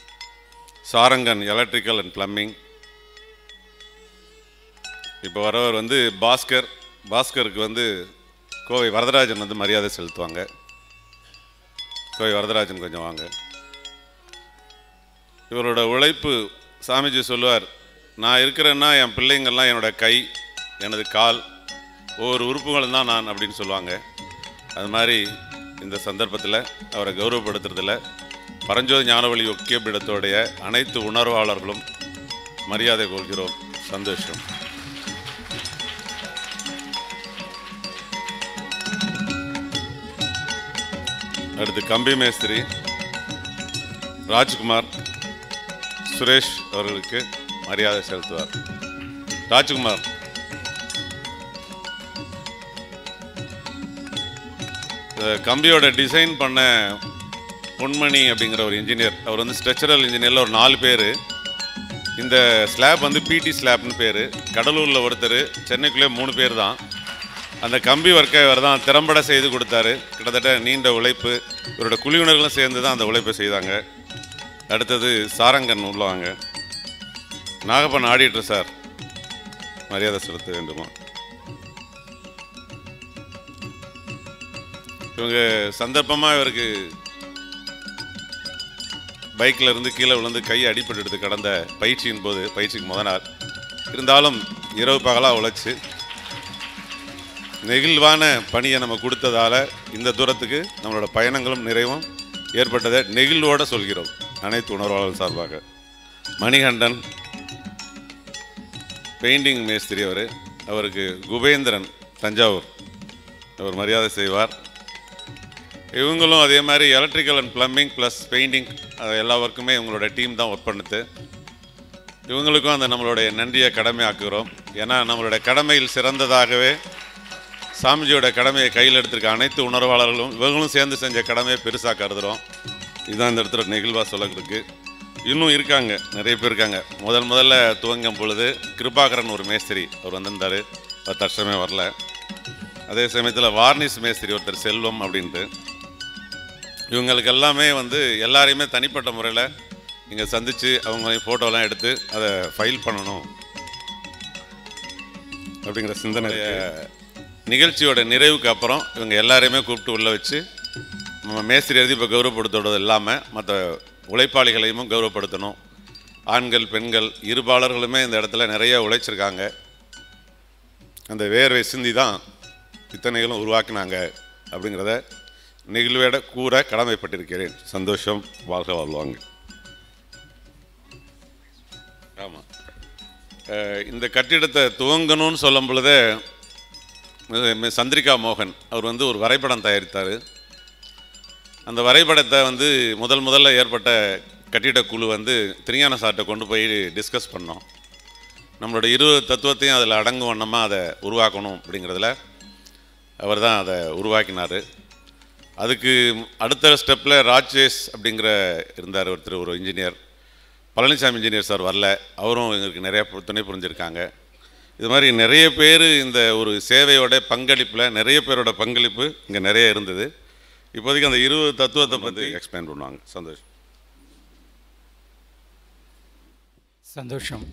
சாரங்கன் எலக்ட்ரிக்கல் அண்ட் பிளம்பிங் இப்போ வரவர் வந்து பாஸ்கர் பாஸ்கருக்கு வந்து கோவை வரதராஜன் வந்து மரியாதை செலுத்துவாங்க கோவை வரதராஜன் கொஞ்சம் வாங்க இவரோட உழைப்பு சாமிஜி சொல்லுவார் நான் இருக்கிறேன்னா என் பிள்ளைங்கள்லாம் என்னோட கை எனது கால் ஒவ்வொரு உறுப்புகளும் தான் நான் அப்படின்னு சொல்லுவாங்க அது மாதிரி இந்த சந்தர்ப்பத்தில் அவரை கௌரவப்படுத்துறதுல பரஞ்சோதி ஞானவழி ஒக்கிய பீடத்தோடைய அனைத்து உணர்வாளர்களும் மரியாதை கொள்கிறோம் சந்தோஷம் அடுத்து கம்பி மேஸ்திரி ராஜ்குமார் சுரேஷ் அவர்களுக்கு மரியாதை செலுத்துவார் ராஜ்குமார் இந்த கம்பியோட டிசைன் பண்ண பொன்மணி அப்படிங்கிற ஒரு இன்ஜினியர் அவர் வந்து ஸ்ட்ரக்சரல் இன்ஜினியரில் ஒரு நாலு பேர் இந்த ஸ்லாப் வந்து பிடி ஸ்லாப்னு பேர் கடலூரில் ஒருத்தர் சென்னைக்குள்ளே மூணு பேர் தான் அந்த கம்பி ஒர்க்கை இவர் தான் திறம்பட செய்து கொடுத்தாரு கிட்டத்தட்ட நீண்ட உழைப்பு இவரோட குழுவினர்களும் சேர்ந்து தான் அந்த உழைப்பை செய்தாங்க அடுத்தது சாரங்கன் உள்ளவாங்க நாகப்பன் ஆடிட்டர் சார் மரியாதை செலுத்த வேண்டுமா இவங்க சந்தர்ப்பமாக இவருக்கு பைக்கில் இருந்து கீழே விழுந்து கை அடிபட்டு கடந்த பயிற்சியின் போது பயிற்சிக்கு முத நாள் இருந்தாலும் இரவு பகலாக உழைச்சி நெகிழ்வான பணியை நம்ம கொடுத்ததால இந்த தூரத்துக்கு நம்மளோட பயணங்களும் நிறைவும் ஏற்பட்டதை நெகிழ்வோடு சொல்கிறோம் அனைத்து உணர்வாளர்கள் சார்பாக மணிகண்டன் பெயிண்டிங் மேஸ்திரி அவர் அவருக்கு குபேந்திரன் தஞ்சாவூர் அவர் மரியாதை செய்வார் இவங்களும் அதே மாதிரி electrical and plumbing plus painting எல்லா ஒர்க்குமே இவங்களோட டீம் தான் ஒர்க் பண்ணுது இவங்களுக்கும் அந்த நம்மளுடைய நன்றியை கடமையாக்குகிறோம் ஏன்னா நம்மளுடைய கடமையில் சிறந்ததாகவே சாமிஜியோட கடமையை கையில் எடுத்திருக்க அனைத்து உணர்வாளர்களும் இவங்களும் சேர்ந்து செஞ்ச கடமையை பெருசாக கருதுகிறோம் இதுதான் இந்த இடத்துல நெகிழ்வாக சொல்லறதுக்கு இன்னும் இருக்காங்க நிறைய பேர் இருக்காங்க முதல் முதல்ல துவங்கும் பொழுது கிருபாகரன் ஒரு மேஸ்திரி அவர் வந்திருந்தார் அவர் தற்சமே வரல அதே சமயத்தில் வார்னிஷ் மேஸ்திரி ஒருத்தர் செல்வம் அப்படின்ட்டு இவங்களுக்கு எல்லாமே வந்து எல்லாரையுமே தனிப்பட்ட முறையில் இங்கே சந்தித்து அவங்களையும் ஃபோட்டோலாம் எடுத்து அதை ஃபைல் பண்ணணும் அப்படிங்கிற சிந்தனை நிகழ்ச்சியோட நிறைவுக்கு அப்புறம் இவங்க எல்லாரையுமே கூப்பிட்டு உள்ளே வச்சு நம்ம மேஸ்திரி எழுதி இப்போ கௌரவப்படுத்துறது இல்லாமல் மற்ற உழைப்பாளிகளையும் கௌரவப்படுத்தணும் ஆண்கள் பெண்கள் இருபாளர்களுமே இந்த இடத்துல நிறைய உழைச்சிருக்காங்க அந்த வேர்வை சிந்தி தான் இத்தனைகளும் உருவாக்கினாங்க அப்படிங்கிறத நெகிழ்வேட கூற கடமைப்பட்டிருக்கிறேன் சந்தோஷம் வாழ்க வாழ்வாங்க ஆமாம் இந்த கட்டிடத்தை துவங்கணும்னு சொல்லும் பொழுதே மி- சந்திரிகா மோகன் அவர் வந்து ஒரு வரைபடம் தயாரித்தார் அந்த வரைபடத்தை வந்து முதல் முதல்ல ஏற்பட்ட கட்டிடக்குழு வந்து திருஞான சார்கிட்ட கொண்டு போய் டிஸ்கஸ் பண்ணோம் நம்மளோட இருபது தத்துவத்தையும் அதில் அடங்கும் வண்ணமாக அதை உருவாக்கணும் அப்படிங்கிறதுல அவர் தான் அதை உருவாக்கினார் அதுக்கு அடுத்த ஸ்டெப்பில் ராஜேஷ் அப்படிங்கிற இருந்தார் ஒருத்தர் ஒரு இன்ஜினியர் பழனிசாமி இன்ஜினியர் சார் வரல அவரும் எங்களுக்கு நிறைய பு- துணை புரிஞ்சிருக்காங்க இது மாதிரி நிறைய பேர் இந்த ஒரு சேவையோட பங்களிப்பில் நிறைய பேரோட பங்களிப்பு இங்கே நிறைய இருந்தது இப்போதைக்கு அந்த இருபது தத்துவத்தை பற்றி எக்ஸ்பிளைன் பண்ணுவாங்க சந்தோஷம் சந்தோஷம்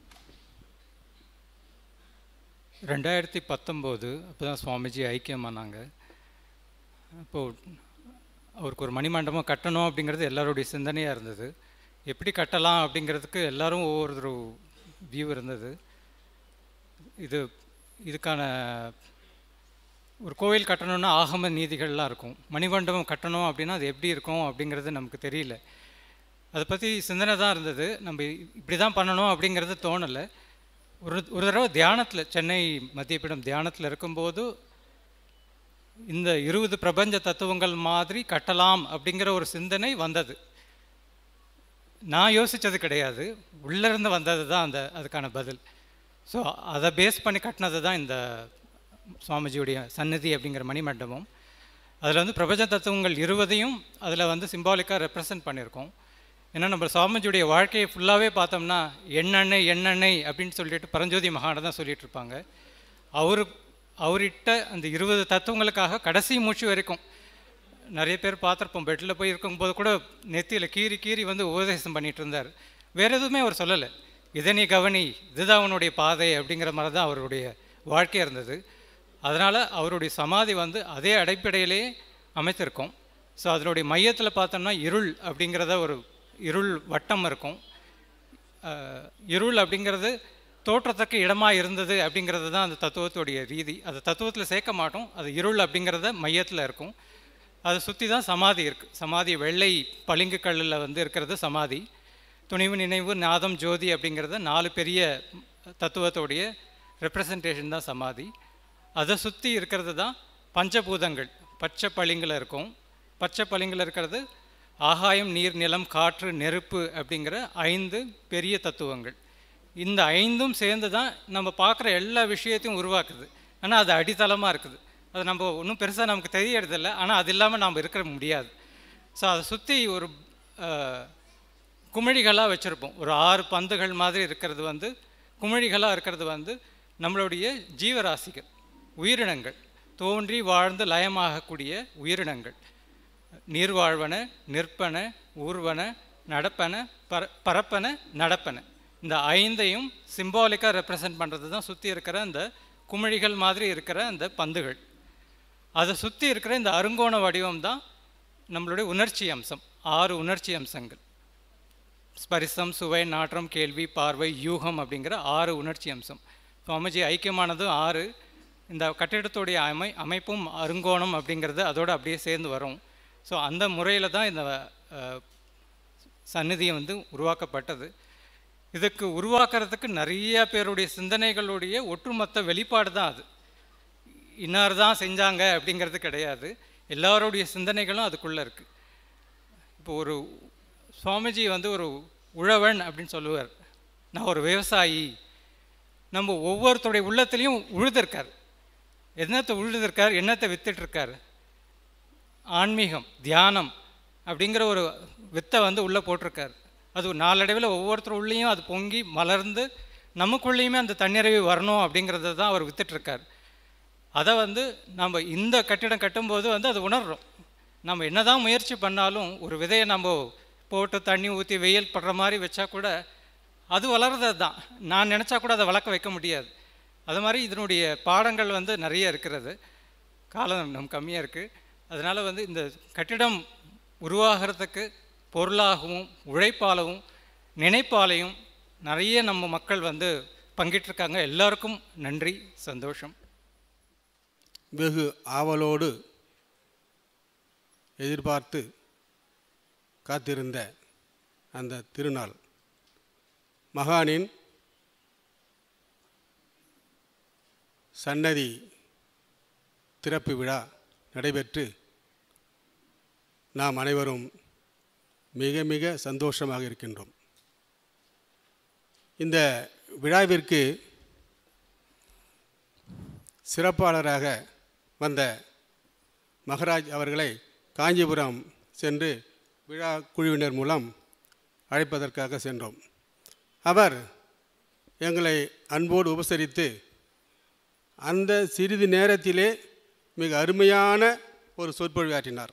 ரெண்டாயிரத்தி பத்தொம்போது அப்போ தான் சுவாமிஜி ஐக்கியமானாங்க அப்போது அவருக்கு ஒரு மணிமண்டபம் கட்டணும் அப்படிங்கிறது எல்லாருடைய சிந்தனையாக இருந்தது எப்படி கட்டலாம் அப்படிங்கிறதுக்கு எல்லாரும் ஒவ்வொரு வியூ இருந்தது இது இதுக்கான ஒரு கோவில் கட்டணும்னா ஆகம நீதிகள்லாம் இருக்கும் மணிமண்டபம் கட்டணும் அப்படின்னா அது எப்படி இருக்கும் அப்படிங்கிறது நமக்கு தெரியல அதை பற்றி சிந்தனை தான் இருந்தது நம்ம இப்படி தான் பண்ணணும் அப்படிங்கிறது தோணலை ஒரு ஒரு தடவை தியானத்தில் சென்னை மத்தியப்பீடம் தியானத்தில் இருக்கும்போது இந்த இருபது பிரபஞ்ச தத்துவங்கள் மாதிரி கட்டலாம் அப்படிங்கிற ஒரு சிந்தனை வந்தது நான் யோசித்தது கிடையாது உள்ளேருந்து வந்தது தான் அந்த அதுக்கான பதில் ஸோ அதை பேஸ் பண்ணி கட்டினது தான் இந்த சுவாமிஜியுடைய சன்னதி அப்படிங்கிற மணிமண்டபம் அதில் வந்து பிரபஞ்ச தத்துவங்கள் இருபதையும் அதில் வந்து சிம்பாலிக்காக ரெப்ரசன்ட் பண்ணியிருக்கோம் ஏன்னா நம்ம சுவாமிஜியுடைய வாழ்க்கையை ஃபுல்லாகவே பார்த்தோம்னா எண்ணெண்ணெய் எண்ணெண்ணெய் அப்படின்னு சொல்லிட்டு பரஞ்சோதி மகானை தான் சொல்லிட்டு இருப்பாங்க அவரு அவர்கிட்ட அந்த இருபது தத்துவங்களுக்காக கடைசி மூச்சு வரைக்கும் நிறைய பேர் பார்த்துருப்போம் பெட்டில் போய் இருக்கும்போது கூட நெத்தியில் கீறி கீறி வந்து உபதேசம் பண்ணிட்டு இருந்தார் வேறு எதுவுமே அவர் சொல்லலை இதை நீ கவனி இதுதான் அவனுடைய பாதை அப்படிங்கிற மாதிரி தான் அவருடைய வாழ்க்கை இருந்தது அதனால் அவருடைய சமாதி வந்து அதே அடிப்படையிலே அமைத்திருக்கோம் ஸோ அதனுடைய மையத்தில் பார்த்தோம்னா இருள் அப்படிங்கிறத ஒரு இருள் வட்டம் இருக்கும் அஹ், இருள் அப்படிங்கிறது தோற்றத்தக்க இடமாக இருந்தது அப்படிங்கிறது தான் அந்த தத்துவத்துடைய ரீதி அது தத்துவத்தில் சேர்க்க மாட்டோம் அது இருள் அப்படிங்கிறத மையத்தில் இருக்கும் அதை சுற்றி தான் சமாதி இருக்குது சமாதி வெள்ளை பளிங்கு கல்லில் வந்து இருக்கிறது சமாதி துணிவு நினைவு நாதம் ஜோதி அப்படிங்கிறத நாலு பெரிய தத்துவத்தோடைய ரெப்ரசன்டேஷன் தான் சமாதி அதை சுற்றி இருக்கிறது தான் பஞ்சபூதங்கள் பச்சை பளிங்கில் இருக்கும் பச்சை பளிங்கில் இருக்கிறது ஆகாயம் நீர் நிலம் காற்று நெருப்பு அப்படிங்கிற ஐந்து பெரிய தத்துவங்கள் இந்த ஐந்தும் சேர்ந்து தான் நம்ம பார்க்குற எல்லா விஷயத்தையும் உருவாக்குது ஆனால் அது அடித்தளமாக இருக்குது அது நம்ம ஒன்றும் பெருசாக நமக்கு தெரியறதில்ல ஆனால் அது இல்லாமல் நாம் இருக்க முடியாது ஸோ அதை சுற்றி ஒரு அஹ், குமிழிகளாக வச்சுருப்போம் ஒரு ஆறு பந்துகள் மாதிரி இருக்கிறது வந்து குமிழிகளாக இருக்கிறது வந்து நம்மளுடைய ஜீவராசிகள் உயிரினங்கள் தோன்றி வாழ்ந்து லயமாகக்கூடிய உயிரினங்கள் நீர்வாழ்வன நிற்பன ஊர்வன நடப்பன பர பரப்பன நடப்பன இந்த ஐந்தையும் சிம்பாலிக்காக ரெப்ரசன்ட் பண்ணுறது தான் சுற்றி இருக்கிற அந்த குமிழிகள் மாதிரி இருக்கிற அந்த பந்துகள் அதை சுற்றி இருக்கிற இந்த அருங்கோண வடிவம் தான் நம்மளுடைய உணர்ச்சி அம்சம் ஆறு உணர்ச்சி அம்சங்கள் ஸ்பரிசம் சுவை நாற்றம் கேள்வி பார்வை யூகம் அப்படிங்கிற ஆறு உணர்ச்சி அம்சம் சுவாமிஜி ஐக்கியமானதும் ஆறு இந்த கட்டிடத்துடைய அமை அமைப்பும் அருங்கோணம் அப்படிங்கிறது அதோடு அப்படியே சேர்ந்து வரும் ஸோ அந்த முறையில் தான் இந்த அஹ், சந்நிதியை வந்து உருவாக்கப்பட்டது இதுக்கு உருவாக்குறதுக்கு நிறைய பேருடைய சிந்தனைகளுடைய ஒட்டுமொத்த வெளிப்பாடு தான் அது இன்னார் தான் செஞ்சாங்க அப்படிங்கிறது கிடையாது எல்லாருடைய சிந்தனைகளும் அதுக்குள்ளே இருக்குது இப்போ ஒரு சுவாமிஜி வந்து ஒரு உழவன் அப்படின்னு சொல்லுவார் நான் ஒரு விவசாயி நம்ம ஒவ்வொருத்தருடைய உள்ளத்துலேயும் உழுதுருக்கார் என்னத்தை உழுதுருக்கார் என்னத்தை வித்துட்ருக்கார் ஆன்மீகம் தியானம் அப்படிங்கிற ஒரு வித்தை வந்து உள்ளே போட்டிருக்காரு அது ஒரு நாளடைவில் ஒவ்வொருத்தர் உள்ளேயும் அது பொங்கி மலர்ந்து நமக்குள்ளேயுமே அந்த தன்னிறைவு வரணும் அப்படிங்கிறத தான் அவர் வித்துட்ருக்கார் அதை வந்து நம்ம இந்த கட்டிடம் கட்டும்போது வந்து அது உணர்றோம் நம்ம என்னதான் முயற்சி பண்ணாலும் ஒரு விதையை நம்ம போட்டு தண்ணி ஊற்றி வெயில் படுற மாதிரி வச்சா கூட அது வளர்றது தான் நான் நினச்சா கூட அதை வளர்க்க வைக்க முடியாது அது மாதிரி இதனுடைய பாடங்கள் வந்து நிறைய இருக்கிறது காலம் நம் கம்மியாக இருக்குது அதனால் வந்து இந்த கட்டிடம் உருவாகிறதுக்கு பொருளாகவும் உழைப்பாலவும் நினைப்பாலையும் நிறைய நம்ம மக்கள் வந்து பங்கிட்டிருக்காங்க எல்லாருக்கும் நன்றி சந்தோஷம் வெகு ஆவலோடு எதிர்பார்த்து காத்திருந்த அந்த திருநாள் மகானின் சன்னதி திறப்பு விழா நடைபெற்று நாம் அனைவரும் மிக மிக சந்தோஷமாக இருக்கின்றோம் இந்த விழாவிற்கு சிறப்பாளராக வந்த மகராஜ் அவர்களை காஞ்சிபுரம் சென்று விழா குழுவினர் மூலம் அழைப்பதற்காக சென்றோம் அவர் எங்களை அன்போடு உபசரித்து அந்த சிறிது நேரத்திலே மிக அருமையான ஒரு சொற்பொழிவாற்றினார்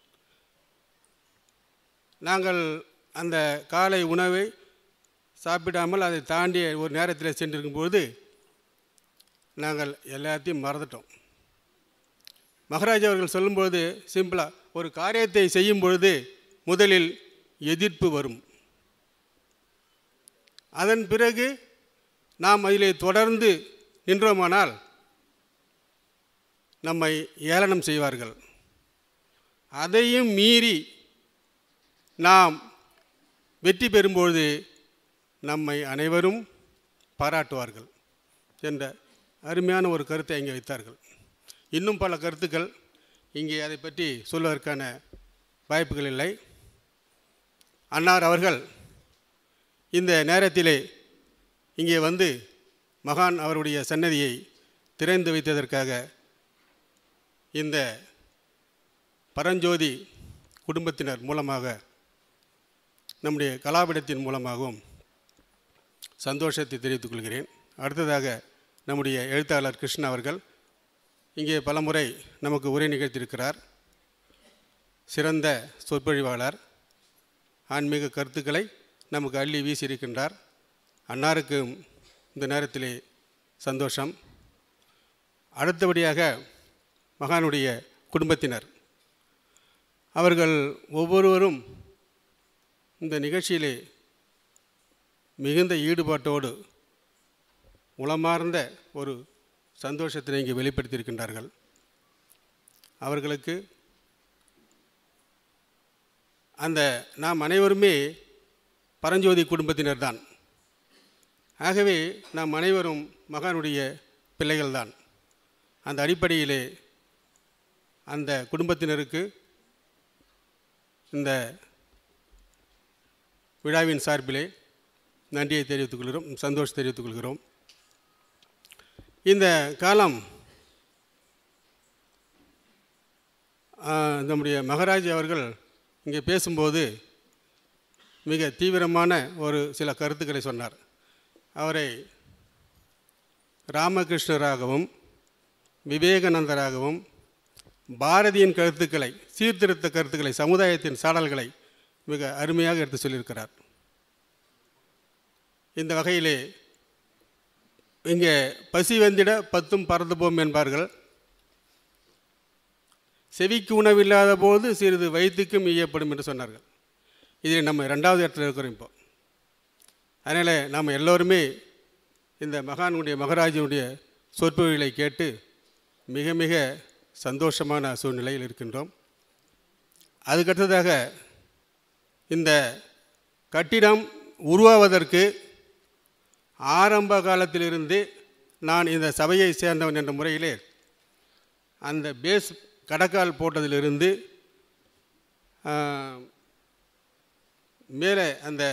நாங்கள் அந்த காலை உணவை சாப்பிடாமல் அதை தாண்டி ஒரு நேரத்தில் சென்றிருக்கும்போது நாங்கள் எல்லாத்தையும் மறந்துட்டோம் மகாராஜா அவர்கள் சொல்லும்பொழுது சிம்பிளாக ஒரு காரியத்தை செய்யும் பொழுது முதலில் எதிர்ப்பு வரும் அதன் பிறகு நாம் அதிலே தொடர்ந்து நின்றோமானால் நம்மை ஏளனம் செய்வார்கள் அதையும் மீறி நாம் வெற்றி பெறும்பொழுது நம்மை அனைவரும் பாராட்டுவார்கள் என்ற அருமையான ஒரு கருத்தை இங்கே வைத்தார்கள் இன்னும் பல கருத்துக்கள் இங்கே அதை பற்றி சொல்வதற்கான வாய்ப்புகள் இல்லை அன்னார் அவர்கள் இந்த நேரத்திலே இங்கே வந்து மகான் அவருடைய சன்னதியை திறந்து வைத்ததற்காக இந்த பரஞ்சோதி குடும்பத்தினர் மூலமாக நம்முடைய கலாபீடத்தின் மூலமாகவும் சந்தோஷத்தை தெரிவித்துக் கொள்கிறேன் அடுத்ததாக நம்முடைய எழுத்தாளர் கிருஷ்ணன் அவர்கள் இங்கே பலமுறை நமக்கு உரை நிகழ்த்தியிருக்கிறார் சிறந்த சொற்பொழிவாளர் ஆன்மீக கருத்துக்களை நமக்கு அள்ளி வீசியிருக்கின்றார் அன்னாருக்கும் இந்த நேரத்திலே சந்தோஷம் அடுத்தபடியாக மகானுடைய குடும்பத்தினர் அவர்கள் ஒவ்வொருவரும் இந்த நிகழ்ச்சியிலே மிகுந்த ஈடுபாட்டோடு உளமார்ந்த ஒரு சந்தோஷத்தினை இங்கே வெளிப்படுத்தியிருக்கின்றார்கள் அவர்களுக்கு அந்த நாம் அனைவருமே பரஞ்சோதி குடும்பத்தினர் தான் ஆகவே நாம் அனைவரும் மகானுடைய பிள்ளைகள்தான் அந்த அடிப்படையிலே அந்த குடும்பத்தினருக்கு இந்த விழாவின் சார்பிலே நன்றியை தெரிவித்துக் கொள்கிறோம் சந்தோஷம் தெரிவித்துக் கொள்கிறோம் இந்த காலம் ஆ, நம்முடைய மகராஜ் அவர்கள் இங்கே பேசும்போது மிக தீவிரமான ஒரு சில கருத்துக்களை சொன்னார் அவரை ராமகிருஷ்ணராகவும் விவேகானந்தராகவும் பாரதியின் கருத்துக்களை சீர்திருத்த கருத்துக்களை சமுதாயத்தின் சாடல்களை மிக அருமையாக எடுத்து சொல்லியிருக்கிறார் இந்த வகையிலே இங்கே பசி வந்திட பத்தும் பறந்து போம் என்பார்கள் செவிக்கு உணவில்லாத போது சிறிது வயிற்றுக்கும் ஈயப்படும் என்று சொன்னார்கள் இதில் நம்ம ரெண்டாவது இடத்துல இருக்கிறோம் இப்போ அதனால் நாம் எல்லோருமே இந்த மகானுடைய மகராஜனுடைய சொற்பொழிகளை கேட்டு மிக மிக சந்தோஷமான சூழ்நிலையில் இருக்கின்றோம் அதுக்கடுத்ததாக இந்த கட்டிடம் உருவாவதற்கு ஆரம்ப காலத்திலிருந்து நான் இந்த சபையை சேர்ந்தவன் என்ற முறையிலே அந்த பேஸ் கடக்கால் போட்டதிலிருந்து ஆ, மேலே அந்த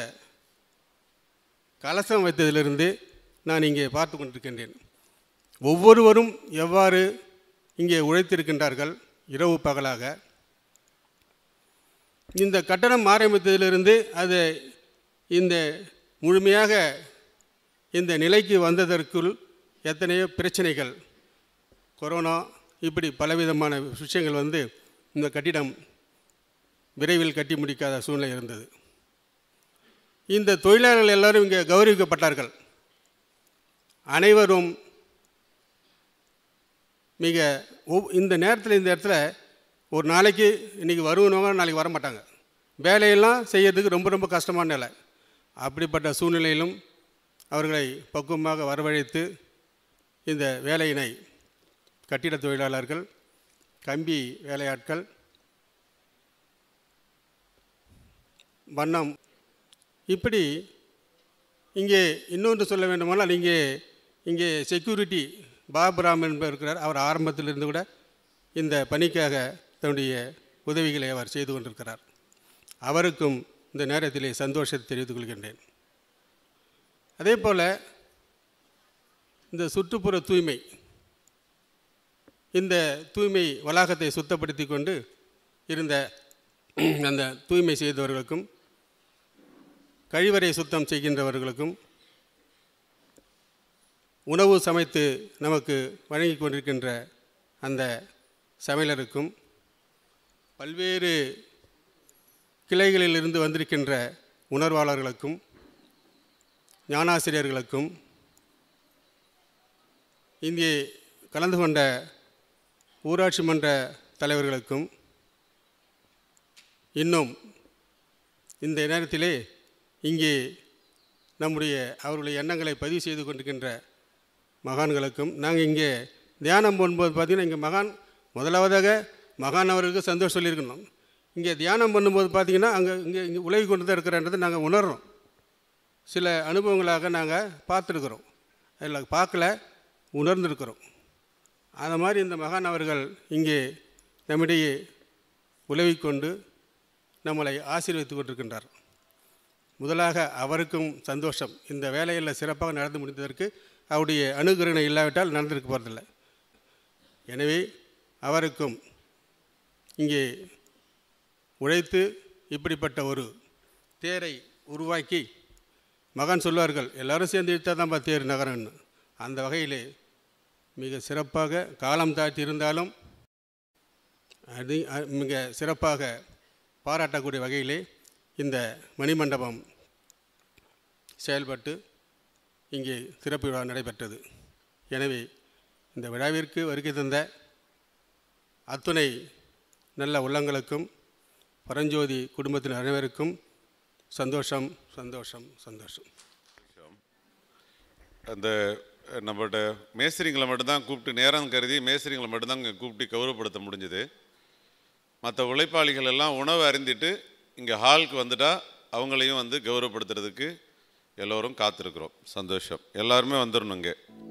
கலசம் வைத்ததிலிருந்து நான் இங்கே பார்த்து கொண்டிருக்கின்றேன் ஒவ்வொருவரும் எவ்வாறு இங்கே உழைத்திருக்கின்றார்கள் இரவு பகலாக இந்த கட்டணம் ஆரம்பித்ததிலிருந்து அது இந்த முழுமையாக இந்த நிலைக்கு வந்ததற்குள் எத்தனையோ பிரச்சனைகள் கொரோனா இப்படி பலவிதமான விஷயங்கள் வந்து இந்த கட்டிடம் விரைவில் கட்டி முடிக்காத சூழ்நிலை இருந்தது இந்த தொழிலாளர்கள் எல்லாரும் இங்கே கௌரவிக்கப்பட்டார்கள் அனைவரும் மிக ஒவ்- இந்த நேரத்தில் இந்த இடத்துல ஒரு நாளைக்கு இன்றைக்கி வருவனவங்க நாளைக்கு வர மாட்டாங்க வேலையெல்லாம் செய்யறதுக்கு ரொம்ப ரொம்ப கஷ்டமான நிலை அப்படிப்பட்ட சூழ்நிலையிலும் அவர்களை பக்குவமாக வரவழைத்து இந்த வேலையினை கட்டிட தொழிலாளர்கள் கம்பி வேலையாட்கள் வண்ணம் இப்படி இங்கே இன்னொன்று சொல்ல வேண்டுமானால் இங்கே இங்கே செக்யூரிட்டி பாபுராம் என்பவர் இருக்கிறார் அவர் ஆரம்பத்திலிருந்து கூட இந்த பணிக்காக தன்னுடைய உதவிகளை அவர் செய்து கொண்டிருக்கிறார் அவருக்கும் இந்த நேரத்திலே சந்தோஷத்தை தெரிவித்துக் கொள்கின்றேன் அதே போல் இந்த சுற்றுப்புற தூய்மை இந்த தூய்மை வளாகத்தை சுத்தப்படுத்தி கொண்டு இருந்த அந்த தூய்மை செய்தவர்களுக்கும் கழிவறை சுத்தம் செய்கின்றவர்களுக்கும் உணவு சமைத்து நமக்கு வழங்கி கொண்டிருக்கின்ற அந்த சமையலருக்கும் பல்வேறு கிளைகளிலிருந்து வந்திருக்கின்ற உணர்வாளர்களுக்கும் ஞானாசிரியர்களுக்கும் இங்கே கலந்து கொண்ட ஊராட்சி மன்ற தலைவர்களுக்கும் இன்னும் இந்த நேரத்திலே இங்கே நம்முடைய அவருடைய எண்ணங்களை பதிவு செய்து கொண்டிருக்கின்ற மகான்களுக்கும் நாங்கள் இங்கே தியானம் பண்ணும்போது பார்த்திங்கன்னா இங்கே மகான் முதலாவதாக மகான் அவருக்கு சந்தோஷம் சொல்லியிருக்கணும் இங்கே தியானம் பண்ணும்போது பார்த்திங்கன்னா அங்கே இங்கே இங்கே உலகி கொண்டு தான் இருக்கிறன்றதை நாங்கள் உணர்றோம் சில அனுபவங்களாக நாங்கள் பார்த்துருக்குறோம் அதில் பார்க்கல உணர்ந்திருக்கிறோம் அந்த மாதிரி இந்த மகான் அவர்கள் இங்கே நம்மிடையே உலவிக்கொண்டு நம்மளை ஆசீர்வதித்து கொண்டிருக்கின்றார் முதலாக அவருக்கும் சந்தோஷம் இந்த வேலையில் சிறப்பாக நடந்து முடிந்ததற்கு அவருடைய அனுகிரணை இல்லாவிட்டால் நடந்திருக்க போகிறதில்ல எனவே அவருக்கும் இங்கே உழைத்து இப்படிப்பட்ட ஒரு தேரை உருவாக்கி மகான் சொல்வார்கள் எல்லாரும் சேர்ந்து இழுத்தா தான்ப்பா தேர் நகரம்னு அந்த வகையிலே மிக சிறப்பாக காலம் தாழ்த்தி இருந்தாலும் அது அ- மிக சிறப்பாக பாராட்டக்கூடிய வகையிலே இந்த மணிமண்டபம் செயல்பட்டு இங்கே சிறப்பு விழா நடைபெற்றது எனவே இந்த விழாவிற்கு வருகை தந்த அத்துணை நல்ல உள்ளங்களுக்கும் பரஞ்சோதி குடும்பத்தின் அனைவருக்கும் சந்தோஷம் சந்தோஷம் சந்தோஷம் அந்த நம்மகிட்ட மேஸ்திரிங்களை மட்டும்தான் கூப்பிட்டு நேரம் கருதி மேஸ்திரிங்களை மட்டும்தான் இங்கே கூப்பிட்டு கௌரவப்படுத்த முடிஞ்சுது மற்ற உழைப்பாளிகள் எல்லாம் உணவு அருந்திட்டு இங்கே ஹாலுக்கு வந்துட்டா அவங்களையும் வந்து கௌரவப்படுத்துறதுக்கு எல்லோரும் காத்திருக்கிறோம் சந்தோஷம் எல்லாருமே வந்துடணும் இங்கே